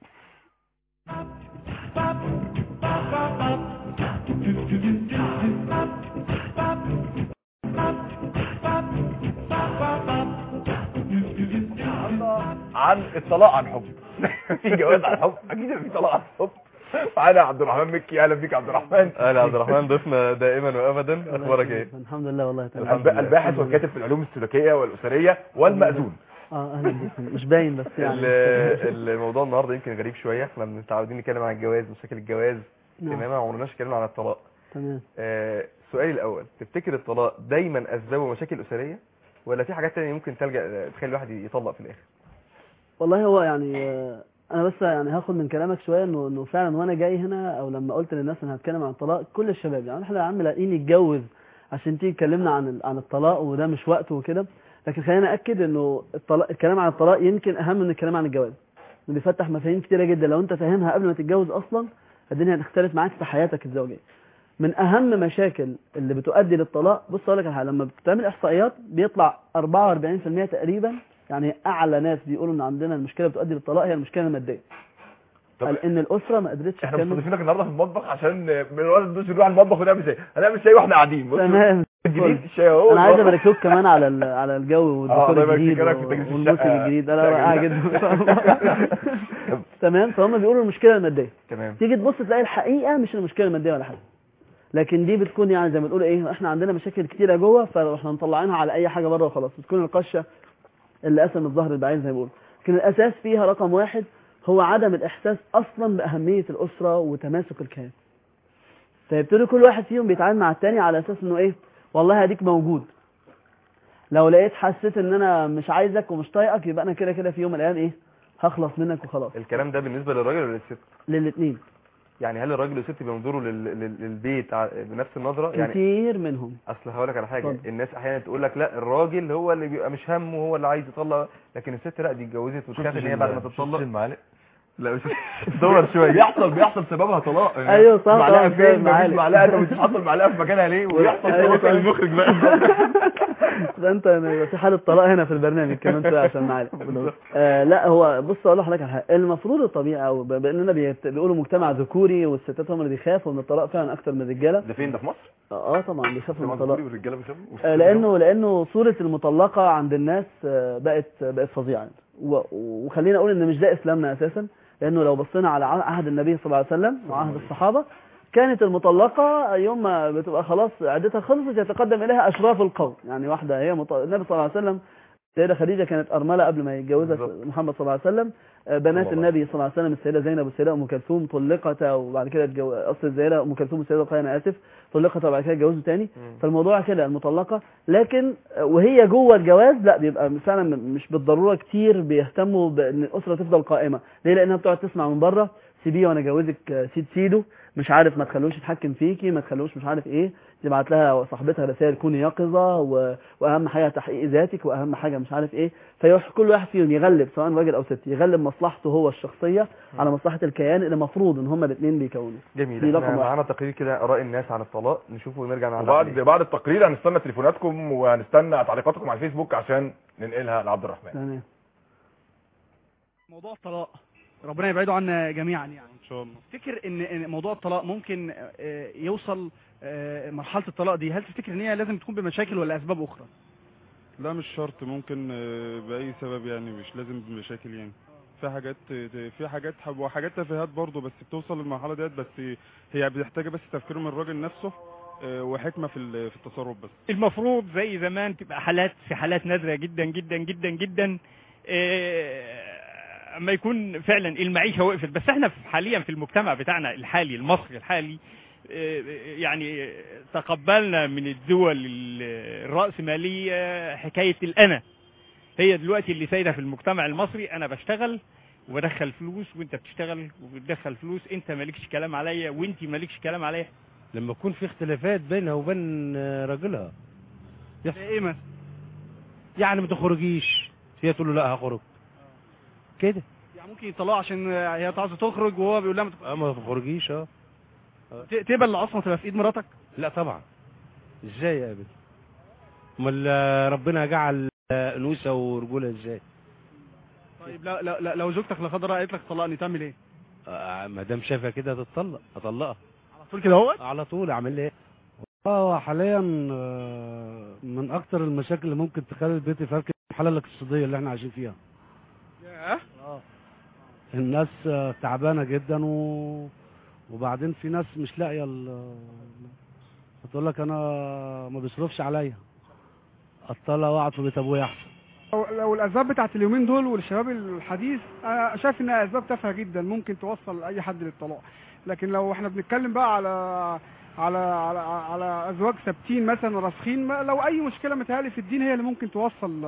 عن الطلاق عن حب في جواز عن حب اكيد في طلاق عن حب معانا عبد الرحمن مكي اهلا بيك يا عبد الرحمن أهلا عبد الرحمن ضيفنا دائما وأبدا أخبارك إيه؟ الحمد لله والله تمام الحمد لله. الباحث والكاتب في العلوم السلوكيه والاسريه والمأذون اه اهلا بكم مش باين بس يعني ال- الموضوع النهارده يمكن غريب شوية احنا متعودين نتكلم عن الجواز مشاكل الجواز نعم انما ما عمرناش اتكلمنا عن الطلاق تمام آه، سؤالي الأول تفتكر الطلاق دايما أسبابه مشاكل أسرية ولا في حاجات تانية ممكن تلجأ تخلي الواحد يطلق في الآخر والله هو يعني آه، انا بس يعني هاخد من كلامك شويه انه انه فعلا وانا جاي هنا او لما قلت للناس انا هتكلم عن الطلاق كل الشباب يعني احنا يا عم لاقيين نتجوز عشان تيجي تكلمنا عن ال- عن الطلاق وده مش وقته وكده لكن خلينا ناكد انه الطلاق الكلام عن الطلاق يمكن اهم من الكلام عن الجواز إنه بيفتح مفاهيم كتيره جدا لو انت فاهمها قبل ما تتجوز اصلا الدنيا هتختلف معاك في حياتك الزوجيه من اهم مشاكل اللي بتؤدي للطلاق بص اقول لك على حاجه لما بتعمل احصائيات بيطلع 44% تقريبا يعني اعلى ناس بيقولوا ان عندنا المشكله بتؤدي للطلاق هي المشكله الماديه طب قال ان الاسره ما قدرتش احنا تكمل مستضيفينك النهارده في المطبخ عشان من الولد ندوس نروح المطبخ ونعمل شاي هنعمل شاي واحنا قاعدين بص تمام الجديد الشاي اهو انا عايز ابارك لكم كمان على ال- على الجو الله والديكور يبارك فيك، الجديد إيه رأيك في تجهيز والموسم الشقة؟ الجديد انا شقة رائعه جديدة. جدا ما شاء الله. تمام فهم بيقولوا المشكله الماديه تمام تيجي تبص تلاقي الحقيقه مش المشكله الماديه ولا حاجه لكن دي بتكون يعني زي ما تقول ايه احنا عندنا مشاكل كتيره جوه فاحنا مطلعينها على اي حاجه بره وخلاص بتكون القشه اللي قسم الظهر البعيد زي ما بيقولوا لكن الاساس فيها رقم واحد هو عدم الاحساس اصلا باهميه الاسره وتماسك الكيان فيبتدي كل واحد فيهم بيتعامل مع التاني على اساس انه ايه والله هديك موجود لو لقيت حسيت ان انا مش عايزك ومش طايقك يبقى انا كده كده في يوم من الايام ايه هخلص منك وخلاص الكلام ده بالنسبه للراجل ولا للست للاثنين يعني هل الراجل والست بينظروا لل... لل... للبيت ع- بنفس النظره يعني كتير منهم اصل هقول لك على حاجه اتفضل. الناس احيانا تقول لك لا الراجل هو اللي بيبقى مش همه هو اللي عايز يطلق لكن الست لا دي اتجوزت وتخاف ان هي بعد ما تتطلق المعالق لا مش دور شويه بيحصل بيحصل سببها طلاق ايوه صح معلقه طبعاً، فين مفيش معالق. معلقه انت مش حاطط المعلقه في مكانها ليه ويحصل أيوة، طلاق صح. المخرج بقى ده انت يبقى في حاله طلاق هنا في البرنامج كمان شويه عشان معانا آه لا هو بص اقول لحضرتك على حاجه المفروض الطبيعي او ب- باننا بيت- بيقولوا مجتمع ذكوري والستات هم اللي بيخافوا من الطلاق فعلا اكتر من الرجاله ده فين ده في مصر؟ اه طبعا بيخافوا من ده الطلاق والرجاله بيخافوا آه، لانه لانه صوره المطلقه عند الناس آه، بقت بقت فظيعه و- وخلينا اقول ان مش ده اسلامنا اساسا لانه لو بصينا على ع- عهد النبي صلى الله عليه وسلم وعهد الصحابه كانت المطلقه يوم ما بتبقى خلاص عدتها خلصت يتقدم اليها اشراف القوم يعني واحده هي مط... النبي صلى الله عليه وسلم السيده خديجه كانت ارمله قبل ما يتجوزها بالظبط. محمد صلى الله عليه وسلم آه، بنات الله النبي صلى الله عليه وسلم السيده زينب والسيده ام كلثوم طلقتا وبعد كده اتجو... اصل السيده ام كلثوم والسيده رقيه انا اسف طلقتا وبعد كده اتجوزوا تاني فالموضوع كده المطلقه لكن وهي جوه الجواز لا بيبقى فعلا مش بالضروره كتير بيهتموا بان الاسره تفضل قائمه ليه لانها بتقعد تسمع من بره سيبيه وانا جوزك سيد سيده مش عارف ما تخلوش يتحكم فيكي ما تخلوش مش عارف ايه تبعت لها صاحبتها رسائل كوني يقظه و... واهم حاجه تحقيق ذاتك واهم حاجه مش عارف ايه فيروح كل واحد فيهم يغلب سواء راجل او ست يغلب مصلحته هو الشخصيه على مصلحه الكيان اللي المفروض ان هما الاثنين بيكونوا دي جميل رقم احنا واحد. معانا تقرير كده اراء الناس عن الطلاق نشوفه ونرجع نعلق وبعد عليه. بعد التقرير هنستنى تليفوناتكم وهنستنى تعليقاتكم على الفيسبوك عشان ننقلها لعبد الرحمن تمام موضوع الطلاق ربنا يبعده عنا جميعا يعني ان شاء الله تفتكر ان إن موضوع الطلاق ممكن آه، يوصل آه، مرحله الطلاق دي هل تفتكر ان هي لازم تكون بمشاكل ولا اسباب اخرى لا مش شرط ممكن آه، باي سبب يعني مش لازم بمشاكل يعني في حاجات في حاجات وحاجات تفاهات برضه بس بتوصل للمرحله ديت بس هي بتحتاج بس تفكير من الراجل نفسه آه، وحكمه في ال- في التصرف بس المفروض زي زمان تبقى حالات في حالات نادرة جدا جدا جدا جدا آه، اما يكون فعلا المعيشة وقفت بس احنا في- حاليا في المجتمع بتاعنا الحالي المصري الحالي آه، يعني تقبلنا من الدول ال- الرأسمالية حكاية الأنا هي دلوقتي اللي سايدة في المجتمع المصري أنا بشتغل وبدخل فلوس وانت بتشتغل وبتدخل فلوس انت مالكش كلام عليا وانت مالكش كلام عليا لما يكون في اختلافات بينها وبين آه، راجلها يحصل ايه مثلا يعني ما تخرجيش هي تقول له لا هخرج كده يعني ممكن يطلعوا عشان هي عايزه تخرج وهو بيقول لها ما اه ما تخرجيش اه ت- تقبل العصمه تبقى في ايد مراتك لا طبعا ازاي يا ابني امال آه، ربنا جعل آه، انوثه ورجوله ازاي طيب لا لا لا لو زوجتك لا قدر قالت لك طلقني تعمل ايه آه، ما دام شافها كده هتطلق هطلقها على طول كده اهوت على طول اعمل لي ايه هو حاليا آه، من اكتر المشاكل اللي ممكن تخلي البيت يفركش الحاله الاقتصاديه اللي احنا عايشين فيها ياه الناس آه، تعبانه جدا و... وبعدين في ناس مش لاقيه ال... هتقول لك انا ما بيصرفش عليا اطلع واقعد في بيت ابويا احسن لو لو الاسباب بتاعت اليومين دول والشباب الحديث انا شايف انها اسباب تافهه جدا ممكن توصل اي حد للطلاق لكن لو احنا بنتكلم بقى على على على, على ازواج ثابتين مثلا راسخين ما- لو اي مشكله متهيألي في الدين هي اللي ممكن توصل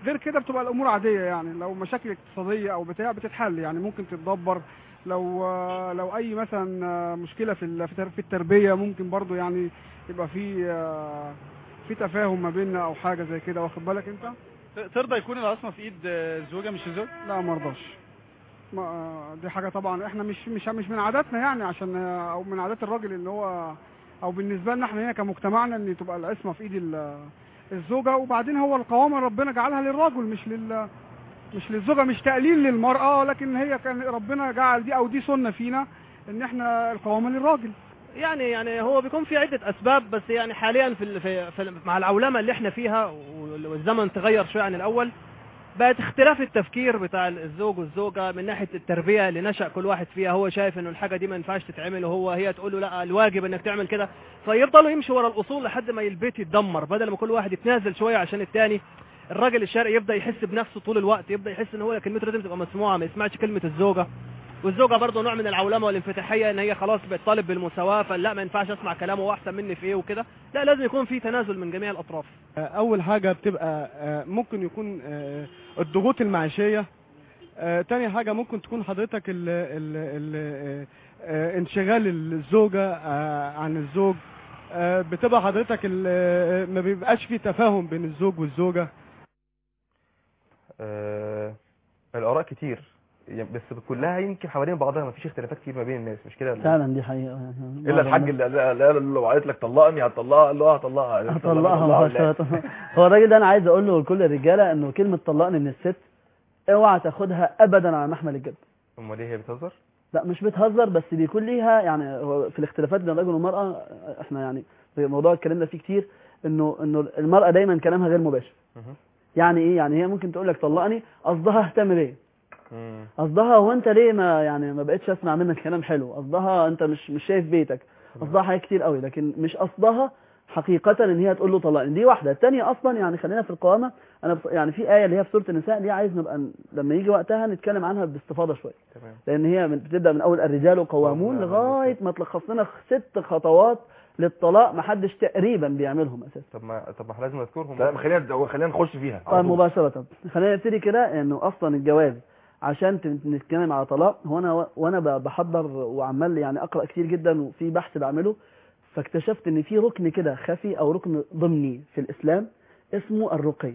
غير كده بتبقى الامور عاديه يعني لو مشاكل اقتصاديه او بتاع بتتحل يعني ممكن تتدبر لو آه، لو اي مثلا آه، مشكله في ال- في تر- في التربيه ممكن برضو يعني يبقى في آه، في تفاهم ما بيننا او حاجه زي كده واخد بالك انت ت- ترضى يكون العصمه في ايد آه، الزوجه مش الزوج لا ما ارضاش ما آه، دي حاجه طبعا احنا مش مش مش من عاداتنا يعني عشان آه، او من عادات الراجل اللي هو او بالنسبه لنا احنا هنا كمجتمعنا ان تبقى العصمه في ايد ال- الزوجه وبعدين هو القوامه ربنا جعلها للرجل مش لل مش للزوجه مش تقليل للمراه لكن هي كان ربنا جعل دي او دي سنه فينا ان احنا القوامه للراجل يعني يعني هو بيكون في عدة أسباب بس يعني حاليا في, ال- في, في مع العولمة اللي احنا فيها وال- والزمن تغير شوية عن الأول بقت اختلاف التفكير بتاع الزوج والزوجة من ناحية التربية اللي نشأ كل واحد فيها هو شايف انه الحاجة دي ما ينفعش تتعمل وهو هي تقول له لا الواجب انك تعمل كده فيفضلوا يمشوا ورا الأصول لحد ما البيت يتدمر بدل ما كل واحد يتنازل شوية عشان التاني الراجل الشرقي يبدأ يحس بنفسه طول الوقت يبدأ يحس ان هو كلمته لازم تبقى مسموعة ما يسمعش كلمة الزوجة والزوجه برضه نوع من العولمه والانفتاحيه ان هي خلاص بتطالب بالمساواه فلا ما ينفعش اسمع كلامه واحسن مني في ايه وكده لا لازم يكون في تنازل من جميع الاطراف اول حاجه بتبقى آه، ممكن يكون آه، الضغوط المعيشيه آه، تاني حاجه ممكن تكون حضرتك ال ال ال آه، آه، انشغال الزوجه آه، عن الزوج آه، بتبقى حضرتك ال- آه، ما بيبقاش في تفاهم بين الزوج والزوجه آه، الآراء كتير يعني بس كلها يمكن حوالين بعضها ما فيش اختلافات كتير ما بين الناس مش كده ولا إيه؟ فعلا دي حقيقة يعني الا الحاج اللي اللي قال لو قالت لك طلقني هتطلقها قال له اه هطلقها هطلقها مباشرة هو الراجل ده انا عايز اقول له لكل الرجالة انه كلمة طلقني من الست اوعى تاخدها ابدا على محمل الجد امال ليه هي بتهزر لا مش بتهزر بس بيكون ليها يعني هو في الاختلافات بين الرجل والمرأة احنا يعني في موضوع اتكلمنا فيه كتير انه انه المرأة دايما كلامها غير مباشر يعني ايه يعني هي ممكن تقول لك طلقني قصدها اهتم بيه قصدها هو انت ليه ما يعني ما بقتش اسمع منك كلام حلو قصدها انت مش مش شايف بيتك قصدها حاجات كتير قوي لكن مش قصدها حقيقة ان هي تقول له طلقني دي واحدة الثانية اصلا يعني خلينا في القوامة انا بص- يعني في آية اللي هي في سورة النساء دي عايز نبقى ن- لما يجي وقتها نتكلم عنها باستفاضة شوية تمام لان هي من- بتبدأ من اول الرجال قوامون لغاية ما تلخص لنا ست خطوات للطلاق ما حدش تقريبا بيعملهم اساسا طب ما طب ما احنا لازم نذكرهم طيب خلينا خلينا نخش فيها طيب مباشرة خلينا نبتدي كده انه اصلا الجواز عشان ت- نتكلم على طلاق هو انا و- وانا ب- بحضر وعمال يعني اقرا كتير جدا وفي بحث بعمله فاكتشفت ان في ركن كده خفي او ركن ضمني في الاسلام اسمه الرقي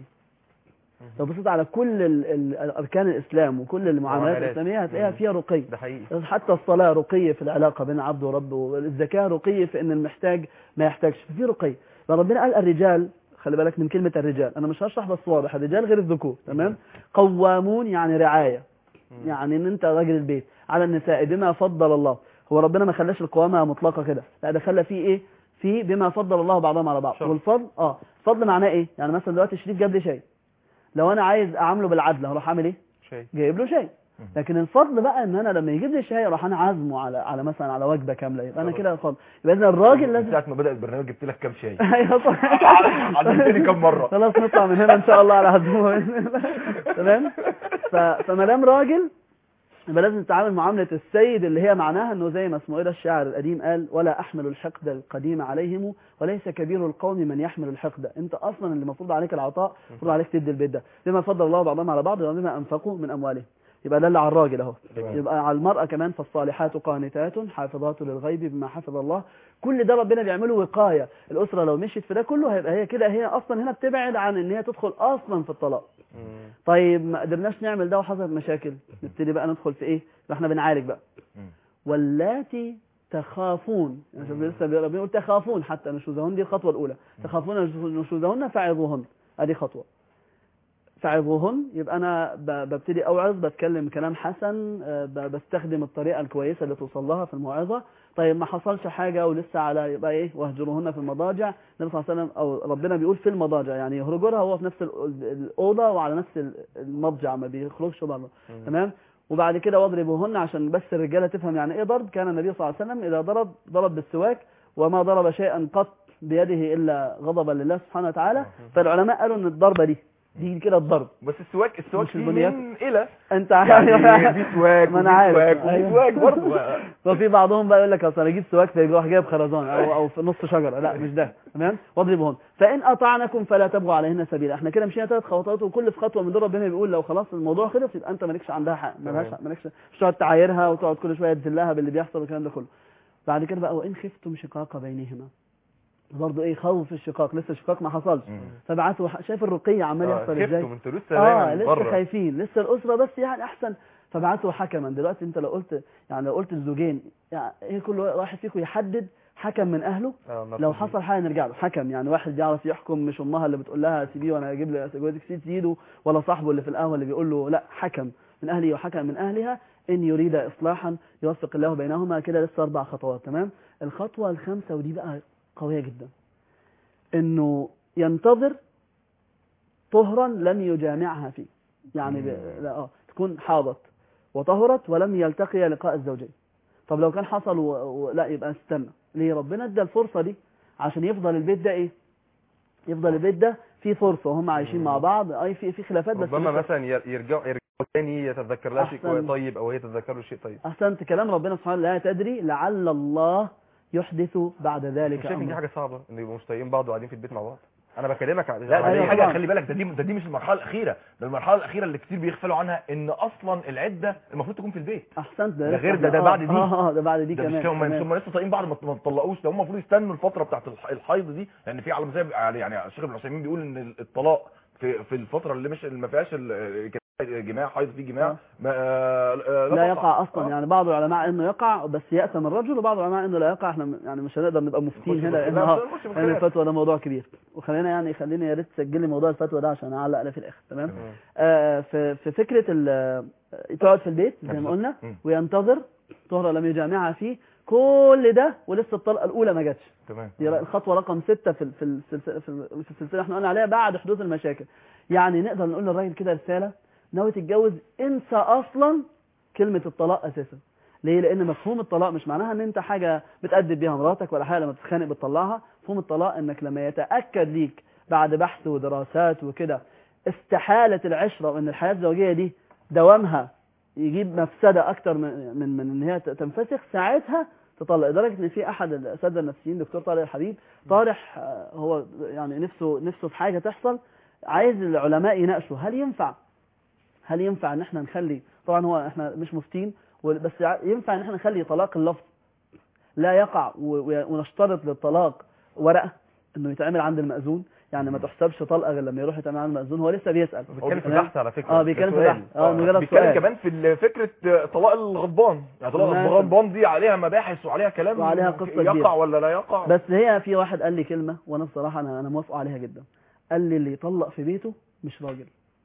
لو بصيت على كل ال- ال- اركان الاسلام وكل المعاملات معاملات. الاسلاميه هتلاقيها مم. فيها رقي ده حقيقي حتى الصلاه رقي في العلاقه بين عبد ورب والزكاه رقي في ان المحتاج ما يحتاجش في رقي فربنا قال الرجال خلي بالك من كلمه الرجال انا مش هشرح بس واضح الرجال غير الذكور تمام قوامون يعني رعايه يعني ان انت راجل البيت على النساء بما فضل الله هو ربنا ما خلاش القوامه مطلقه كده لا ده خلى فيه ايه في بما فضل الله بعضهم على بعض والفضل اه فضل معناه ايه يعني مثلا دلوقتي شريف جاب لي شاي لو انا عايز اعامله بالعدل هروح اعمل ايه شيء جايب له شاي لكن الفضل بقى ان انا لما يجيب لي شاي اروح انا عازمه على على مثلا على وجبه كامله يبقى انا كده الفضل يبقى اذا الراجل لازم ساعه ما بدا البرنامج جبت لك كام شاي ايوه صح عزمتني كام مره خلاص نطلع من هنا ان شاء الله على عزومه بإذن الله. تمام ف- فما دام راجل يبقى لازم تتعامل معامله السيد اللي هي معناها انه زي ما اسمه ايه ده الشاعر القديم قال ولا احمل الحقد القديم عليهم وليس كبير القوم من يحمل الحقد انت اصلا اللي المفروض عليك العطاء المفروض عليك تدي البيت ده بما فضل الله بعضهم على بعض وبما انفقوا من اموالهم يبقى ده اللي على الراجل اهو تمام. يبقى على المرأة كمان فالصالحات قانتات حافظات للغيب بما حفظ الله كل ده ربنا بيعمله وقاية الأسرة لو مشيت في ده كله هيبقى هي كده هي أصلا هنا بتبعد عن إن هي تدخل أصلا في الطلاق طيب ما قدرناش نعمل ده وحصلت مشاكل نبتدي بقى ندخل في إيه يبقى احنا بنعالج بقى واللاتي تخافون يعني شوف لسه ربنا بيقول تخافون حتى نشوزهن دي الخطوة الأولى تخافون نشوزهن فعظوهن ادي خطوة فعظوهن يبقى انا ب- ببتدي اوعظ بتكلم كلام حسن آه، ب- بستخدم الطريقه الكويسه اللي توصل لها في الموعظه طيب ما حصلش حاجه ولسه على يبقى ايه واهجروهن في المضاجع النبي صلى الله عليه وسلم او ربنا بيقول في المضاجع يعني يهرجرها هو في نفس ال- الاوضه وعلى نفس ال- المضجع ما بيخرجش بره تمام وبعد كده واضربوهن عشان بس الرجاله تفهم يعني ايه ضرب كان النبي صلى الله عليه وسلم اذا ضرب ضرب بالسواك وما ضرب شيئا قط بيده الا غضبا لله سبحانه وتعالى فالعلماء قالوا ان الضربه دي دي كده الضرب بس السواك السواك مش فيه البنيات. من الى انت يعني في سواك ما انا وفي عارف سواك وفي أيوة. سواك برضه ففي بعضهم بقى يقول لك اصل انا اجيب سواك فيروح جايب خرزان او او في نص شجره لا مش ده تمام واضربهن فان اطعنكم فلا تبغوا عليهن سبيلا احنا كده مشينا ثلاث خطوات وكل في خطوه من دول ربنا بيقول لو خلاص الموضوع خلص يبقى انت مالكش عندها حق مالهاش حق مالكش مش تقعد تعايرها وتقعد كل شويه تذلها باللي بيحصل والكلام ده كله بعد كده بقى وان خفتم شقاق بينهما برضه ايه خوف الشقاق لسه الشقاق ما حصلش فبعثوا شايف الرقي عمال آه، يحصل ازاي خفتم، انتوا لسه اه دايما لسه بره. خايفين لسه الاسره بس يعني احسن فبعثوا حكما دلوقتي انت لو قلت يعني لو قلت الزوجين يعني ايه كل واحد فيكم يحدد حكم من اهله آه، نفس لو دي. حصل حاجه نرجع له حكم يعني واحد بيعرف يحكم مش امها اللي بتقول لها سيبيه وانا هجيب لك جوازك سيب ايده ولا صاحبه اللي في القهوه اللي بيقول له لا حكم من اهلي وحكم من اهلها ان يريد اصلاحا يوفق الله بينهما كده لسه اربع خطوات تمام الخطوه الخامسه ودي بقى قويه جدا انه ينتظر طهرا لم يجامعها فيه يعني ب... لا اه تكون حاضت وطهرت ولم يلتقي لقاء الزوجين طب لو كان حصل و... و... لا يبقى استنى ليه ربنا ادى الفرصه دي عشان يفضل البيت ده ايه يفضل البيت ده فيه فرصه وهم عايشين مع بعض اي في في خلافات بس ربما لسه- مثلا ير- يرجعوا يرجعوا تاني يتذكر لها شيء أحسن. طيب او هي تتذكر له شيء طيب احسنت كلام ربنا سبحانه لا تدري لعل الله يحدث بعد ذلك مش شايف ان دي أمرا. حاجه صعبه ان يبقوا مش طايقين بعض وقاعدين في البيت مع بعض انا بكلمك على لا ده أيوة دي حاجه طبعاً. خلي بالك ده دي ده دي مش المرحله الاخيره ده المرحله الاخيره اللي كتير بيغفلوا عنها ان اصلا العده المفروض تكون في البيت احسنت ده لسه غير ده احنا- ده بعد دي اه اه ده بعد دي ده كمان مش هم كمان. هم لسه طايقين بعض ما ما اتطلقوش ده هم المفروض يستنوا الفتره بتاعت الح- الحيض دي لان في على مذهب يعني الشيخ ابن عثيمين بيقول ان الطلاق في في الفتره اللي مش اللي ما فيهاش ال- جماع حيض فيه جماع ما آه، آه، لا تقع. يقع اصلا يعني بعض العلماء انه يقع بس يأثم الرجل وبعض العلماء انه لا يقع احنا م- يعني مش هنقدر نبقى مفتين نخش هنا في لان الخلاف، اه نخش في لان الخلاف. الفتوى ده موضوع كبير وخلينا يعني خلينا يا ريت تسجل لي موضوع الفتوى ده عشان اعلق عليه في الاخر تمام آه في في فكره ال- تقعد في البيت زي ما قلنا مم. وينتظر طهرة لم يجامعها فيه كل ده ولسه الطلقه الاولى ما جاتش تمام دي الخطوه رقم ستة في ال- في السلسله في ال- في السلسله احنا قلنا عليها بعد حدوث المشاكل يعني نقدر نقول للراجل كده رساله ناوي تتجوز انسى اصلا كلمه الطلاق اساسا ليه لان مفهوم الطلاق مش معناها ان انت حاجه بتأدب بيها مراتك ولا حاجه لما تتخانق بتطلعها مفهوم الطلاق انك لما يتاكد ليك بعد بحث ودراسات وكده استحاله العشره وان الحياه الزوجيه دي دوامها يجيب مفسده اكتر من من من ان هي تنفسخ ساعتها تطلق لدرجه ان في احد الاساتذه النفسيين دكتور طارق الحبيب طارح آه، هو يعني نفسه نفسه في حاجه تحصل عايز العلماء يناقشوا هل ينفع هل ينفع ان احنا نخلي طبعا هو احنا مش مفتين وال- بس ع- ينفع ان احنا نخلي طلاق اللفظ لا يقع و- و- ونشترط للطلاق ورقه انه يتعمل عند المأذون يعني ما تحسبش طلقه غير لما يروح يتعمل عند المأذون هو لسه بيسأل بيتكلم في تمام؟ بحث على فكرة. اه بيتكلم في ده بحث سؤال. اه آه، مجرد بيتكلم سؤال كمان في ال- فكره آه، طلاق الغضبان يعني طلاق مثلا. الغضبان دي عليها مباحث وعليها كلام وعليها قصة يقع كبيرة. ولا لا يقع بس هي في واحد قال لي كلمة وانا بصراحة انا انا موافق عليها جدا قال لي اللي يطلق في بيته مش راجل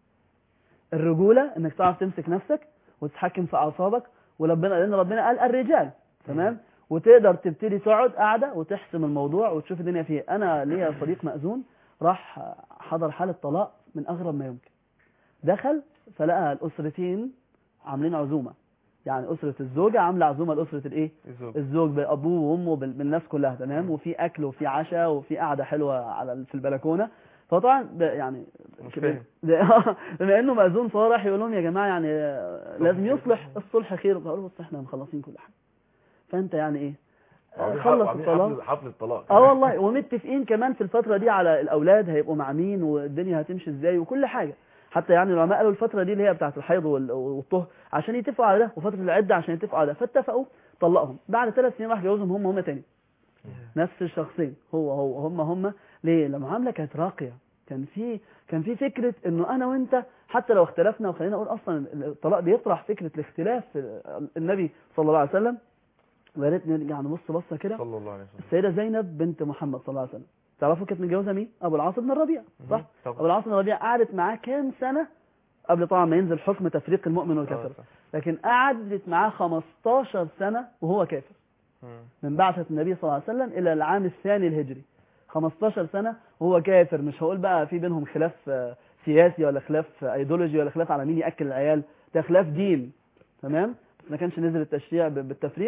الرجولة انك تعرف تمسك نفسك وتتحكم في اعصابك وربنا لان ربنا قال الرجال تمام وتقدر تبتدي تقعد قاعدة وتحسم الموضوع وتشوف الدنيا فيه انا ليا صديق مأذون راح حضر حالة طلاق من اغرب ما يمكن دخل فلقى الاسرتين عاملين عزومة يعني اسرة الزوجة عاملة عزومة لاسرة الايه الزوج. الزوج بابوه وامه بال- بالناس كلها تمام وفي اكل وفي عشاء وفي قعده حلوه على ال- في البلكونه فطبعا ب- يعني مش كده- فاهم. ده- بما انه مأذون صالح يقول لهم يا جماعه يعني آه، لازم يصلح الصلح خير فقالوا بص احنا مخلصين كل حاجه فانت يعني ايه آه، عاملين خلص عاملين الطلاق حفل حفل الطلاق اه والله ومتفقين كمان في الفتره دي على الاولاد هيبقوا مع مين والدنيا هتمشي ازاي وكل حاجه حتى يعني العلماء قالوا الفتره دي اللي هي بتاعه الحيض وال- والطهر عشان يتفقوا على ده وفتره العده عشان يتفقوا على ده فاتفقوا طلقهم بعد ثلاث سنين راح جوزهم هم هم تاني نفس الشخصين هو هو هم هم ليه المعامله كانت راقيه كان في كان في فكره انه انا وانت حتى لو اختلفنا وخلينا اقول اصلا الطلاق بيطرح فكره الاختلاف في النبي صلى الله عليه وسلم ويا ريت نرجع نبص بصه كده صلى الله عليه وسلم السيدة زينب بنت محمد صلى الله عليه وسلم تعرفوا كانت متجوزة مين؟ أبو العاص بن الربيع صح؟ طبعا. أبو العاص بن الربيع قعدت معاه كام سنة قبل طبعا ما ينزل حكم تفريق المؤمن والكافر لكن قعدت معاه 15 سنة وهو كافر من بعثة النبي صلى الله عليه وسلم إلى العام الثاني الهجري 15 سنة وهو كافر مش هقول بقى في بينهم خلاف آه، سياسي ولا خلاف آه، ايديولوجي ولا خلاف على مين يأكل العيال ده خلاف دين تمام بس ما كانش نزل التشريع ب- بالتفريق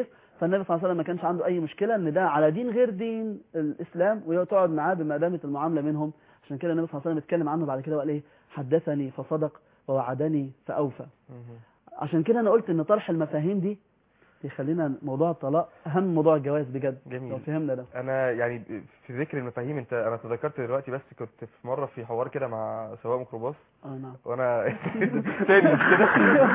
فالنبي صلى الله عليه وسلم ما كانش عنده اي مشكله ان ده على دين غير دين الاسلام وهي تقعد معاه بما دامت المعامله منهم عشان كده النبي صلى الله عليه وسلم اتكلم عنه بعد كده وقال ايه حدثني فصدق ووعدني فاوفى عشان كده انا قلت ان طرح المفاهيم دي يخلينا موضوع الطلاق اهم موضوع الجواز بجد جميل. لو فهمنا ده انا يعني في ذكر المفاهيم انت انا تذكرت دلوقتي بس كنت في مره في حوار كده مع سواق ميكروباص اه نعم وانا تاني كده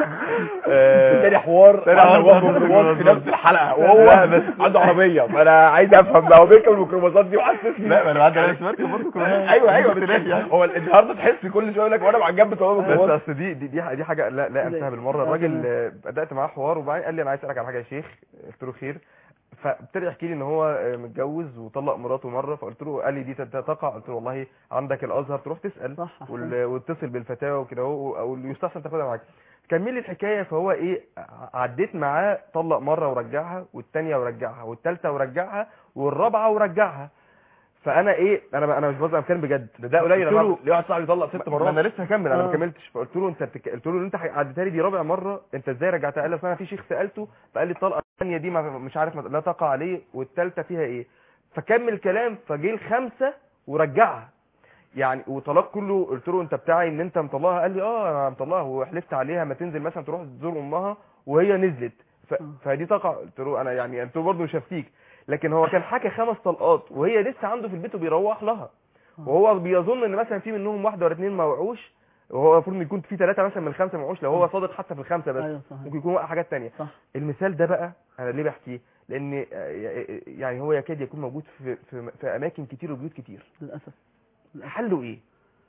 تاني حوار تاني عنده حوار وهو ميكروباص في بالظبط. نفس الحلقه لا، وهو بس عنده عربيه فانا عايز افهم بقى هو بيركب الميكروباصات دي وحاسسني لا ما انا بعد انا بركب برضه ميكروباص ايوه ايوه كنت بتحس ناسي يعني. هو النهارده تحس كل شويه يقول لك وانا مع الجنب طوال بس الميكروباص اصل دي دي دي دي حاجه لا لا انساها بالمره آه، الراجل تمام. آه، بدات معاه حوار وبعدين قال لي انا عايز اسالك على حاجه يا شيخ قلت له خير فابتدى يحكي لي ان هو آه، متجوز وطلق مراته مره فقلت له قال لي دي تت- تقع قلت له والله عندك الازهر تروح تسال صح وال- وتتصل بالفتاوى وكده اهو او اللي يستحسن تاخدها معاك كمل لي الحكايه فهو ايه ع- عديت معاه طلق مره ورجعها والثانيه ورجعها والثالثه ورجعها والرابعه ورجعها فانا ايه انا انا مش بهزر انا بتكلم بجد ده ده قليل قلت يا له- معلم. ليه واحد صاحبي يطلق ست ما- مرات ما انا لسه هكمل انا ما آه. كملتش فقلت له انت بتك... قلت له انت عديتها لي دي رابع مره انت ازاي رجعتها قال لي أصل انا في شيخ سالته فقال لي الطلقه الثانيه دي ما مش عارف ما- لا تقع عليه والثالثه فيها ايه فكمل كلام فجه الخامسه ورجعها يعني وطلاق كله قلت له انت بتاعي ان انت مطلقها قال لي اه انا مطلقها وحلفت عليها ما تنزل مثلا تروح تزور امها وهي نزلت ف... فدي تقع قلت له انا يعني انت برضه مش هفتيك لكن هو كان حكى خمس طلقات وهي لسه عنده في البيت وبيروح لها وهو بيظن ان مثلا في منهم واحده ولا اتنين ما وقعوش وهو المفروض ان يكون في ثلاثه مثلا من الخمسه ما وقعوش لو هو صادق حتى في الخمسه بس ايوه صحيح ممكن يكون وقع حاجات تانية صح المثال ده بقى انا ليه بحكيه لان آه، يعني هو يكاد يكون موجود في في, في اماكن كتير وبيوت كتير للاسف حله ايه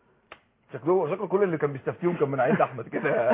شكله شكله كل اللي كان بيستفتيهم كان من عيد احمد كده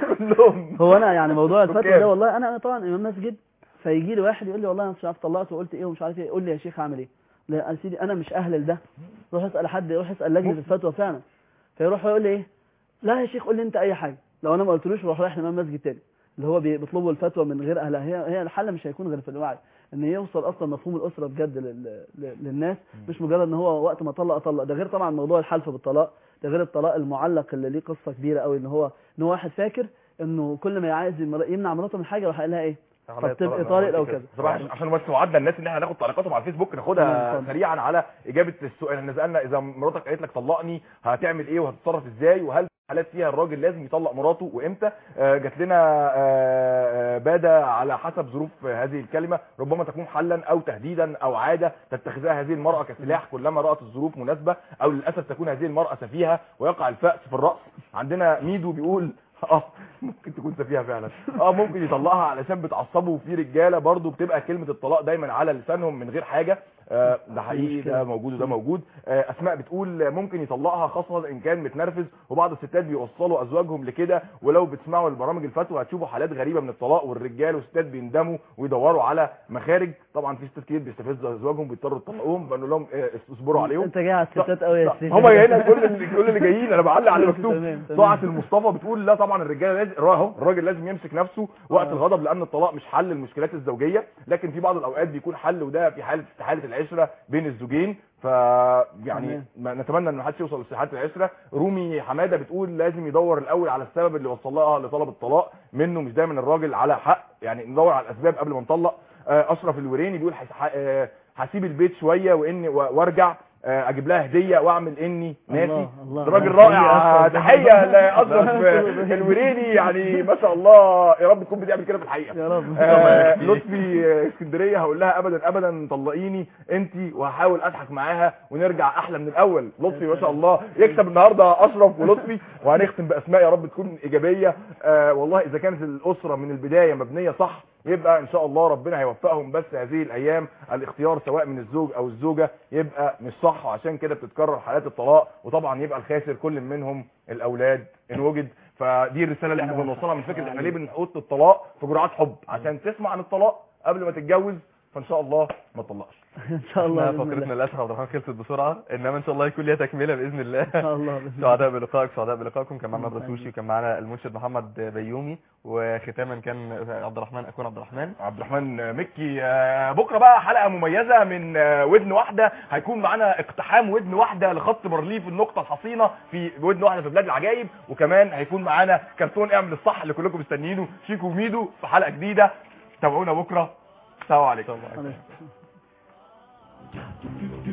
كلهم هو انا يعني موضوع الفتوى حكام. ده والله انا انا طبعا امام مسجد فيجي لي واحد يقول لي والله انا مش عارف طلقت وقلت ايه ومش عارف ايه يقول لي يا شيخ اعمل ايه لا يا سيدي انا مش اهل لده روح اسال حد روح اسال لجنه الفتوى فعلا فيروح يقول لي ايه لا يا شيخ قول لي انت اي حاجه لو انا ما قلتلوش روح رايح لامام مسجد تاني اللي هو بي- بيطلبوا الفتوى من غير اهلها هي هي الحل مش هيكون غير في الوعي ان يوصل اصلا مفهوم الاسره بجد لل... لل- للناس مش مجرد ان هو وقت ما طلق طلق ده غير طبعا موضوع الحلف بالطلاق ده غير الطلاق المعلق اللي ليه قصه كبيره قوي ان هو ان هو واحد فاكر انه كل ما عايز يمر- يمنع مراته من حاجه يروح قايل لها ايه عليا طب تبقى الطلاق طارق لو لو كده. كده طب عشان عشان بس وعدنا الناس ان احنا هناخد تعليقاتهم على الفيسبوك ناخدها اتفضل. سريعا على اجابه السؤال احنا سالنا اذا مراتك قالت لك طلقني هتعمل ايه وهتتصرف ازاي وهل في حالات فيها الراجل لازم يطلق مراته وامتى آه، جات لنا آه، آه، باده على حسب ظروف هذه الكلمه ربما تكون حلا او تهديدا او عاده تتخذها هذه المراه كسلاح كلما رات الظروف مناسبه او للاسف تكون هذه المراه سفيهه ويقع الفأس في الراس عندنا ميدو بيقول اه ممكن تكون سفيهه فعلا اه ممكن يطلقها علشان بتعصبه وفي رجاله برضو بتبقى كلمه الطلاق دايما على لسانهم من غير حاجه آه ده حقيقي ده موجود وده موجود آه اسماء بتقول ممكن يطلقها خاصه ان كان متنرفز وبعض الستات بيوصلوا ازواجهم لكده ولو بتسمعوا البرامج الفتوى هتشوفوا حالات غريبه من الطلاق والرجال والستات بيندموا ويدوروا على مخارج طبعا في ستات كتير بيستفزوا ازواجهم بيضطروا يطلقوهم بنقول لهم آه اصبروا عليهم انت جاي على الستات قوي يا سيدي هم هنا كل اللي كل اللي جايين انا بعلق على المكتوب تمام، تمام. طاعه المصطفى بتقول لا طبعا الرجاله لازم اهو الراجل لازم يمسك نفسه وقت آه. الغضب لان الطلاق مش حل المشكلات الزوجيه لكن في بعض الاوقات بيكون حل وده في حاله استحاله العشره بين الزوجين ف يعني تمام. ما نتمنى ان ما حدش يوصل لاستحاله العشره رومي حماده بتقول لازم يدور الاول على السبب اللي وصلها لطلب الطلاق منه مش دايما الراجل على حق يعني ندور على الاسباب قبل ما نطلق آه، اشرف الوريني بيقول هس- ح- آه، هسيب البيت شويه واني و- وارجع آه، اجيب لها هديه واعمل اني ناسي الله، الله. ده راجل الله. رائع أشرف. تحيه لاشرف الله. الوريني يعني ما شاء الله يا رب تكون بتعمل كده في الحقيقه يا رب آه، لطفي آه، اسكندريه هقول لها ابدا ابدا طلقيني انت وهحاول اضحك معاها ونرجع احلى من الاول لطفي ما شاء الله يكسب النهارده اشرف ولطفي وهنختم باسماء يا رب تكون ايجابيه آه والله اذا كانت الاسره من البدايه مبنيه صح يبقى ان شاء الله ربنا هيوفقهم بس هذه الايام الاختيار سواء من الزوج او الزوجه يبقى مش صح وعشان كده بتتكرر حالات الطلاق وطبعا يبقى الخاسر كل منهم الاولاد ان وجد فدي الرساله اللي احنا بنوصلها من فكره احنا ليه بنحط الطلاق في جرعات حب عشان تسمع عن الطلاق قبل ما تتجوز فان شاء الله ما تطلقش ان شاء الله احنا بإذن الله. فقرتنا للاسف عبد الرحمن خلصت بسرعه انما ان شاء الله يكون ليها تكمله باذن الله ان شاء الله بإذن الله. سعداء بلقائك سعداء بلقائكم كان معنا الله الرسوشي وكان معنا المنشد محمد بيومي وختاما كان عبد الرحمن اكون عبد الرحمن عبد الرحمن مكي آه، بكره بقى حلقه مميزه من آه، ودن واحده هيكون معانا اقتحام ودن واحده لخط بارليف النقطه الحصينه في ودن واحده في بلاد العجائب وكمان هيكون معانا كرتون اعمل الصح اللي كلكم مستنيينه شيكو وميدو في حلقه جديده تابعونا بكره السلام عليكم عليكم.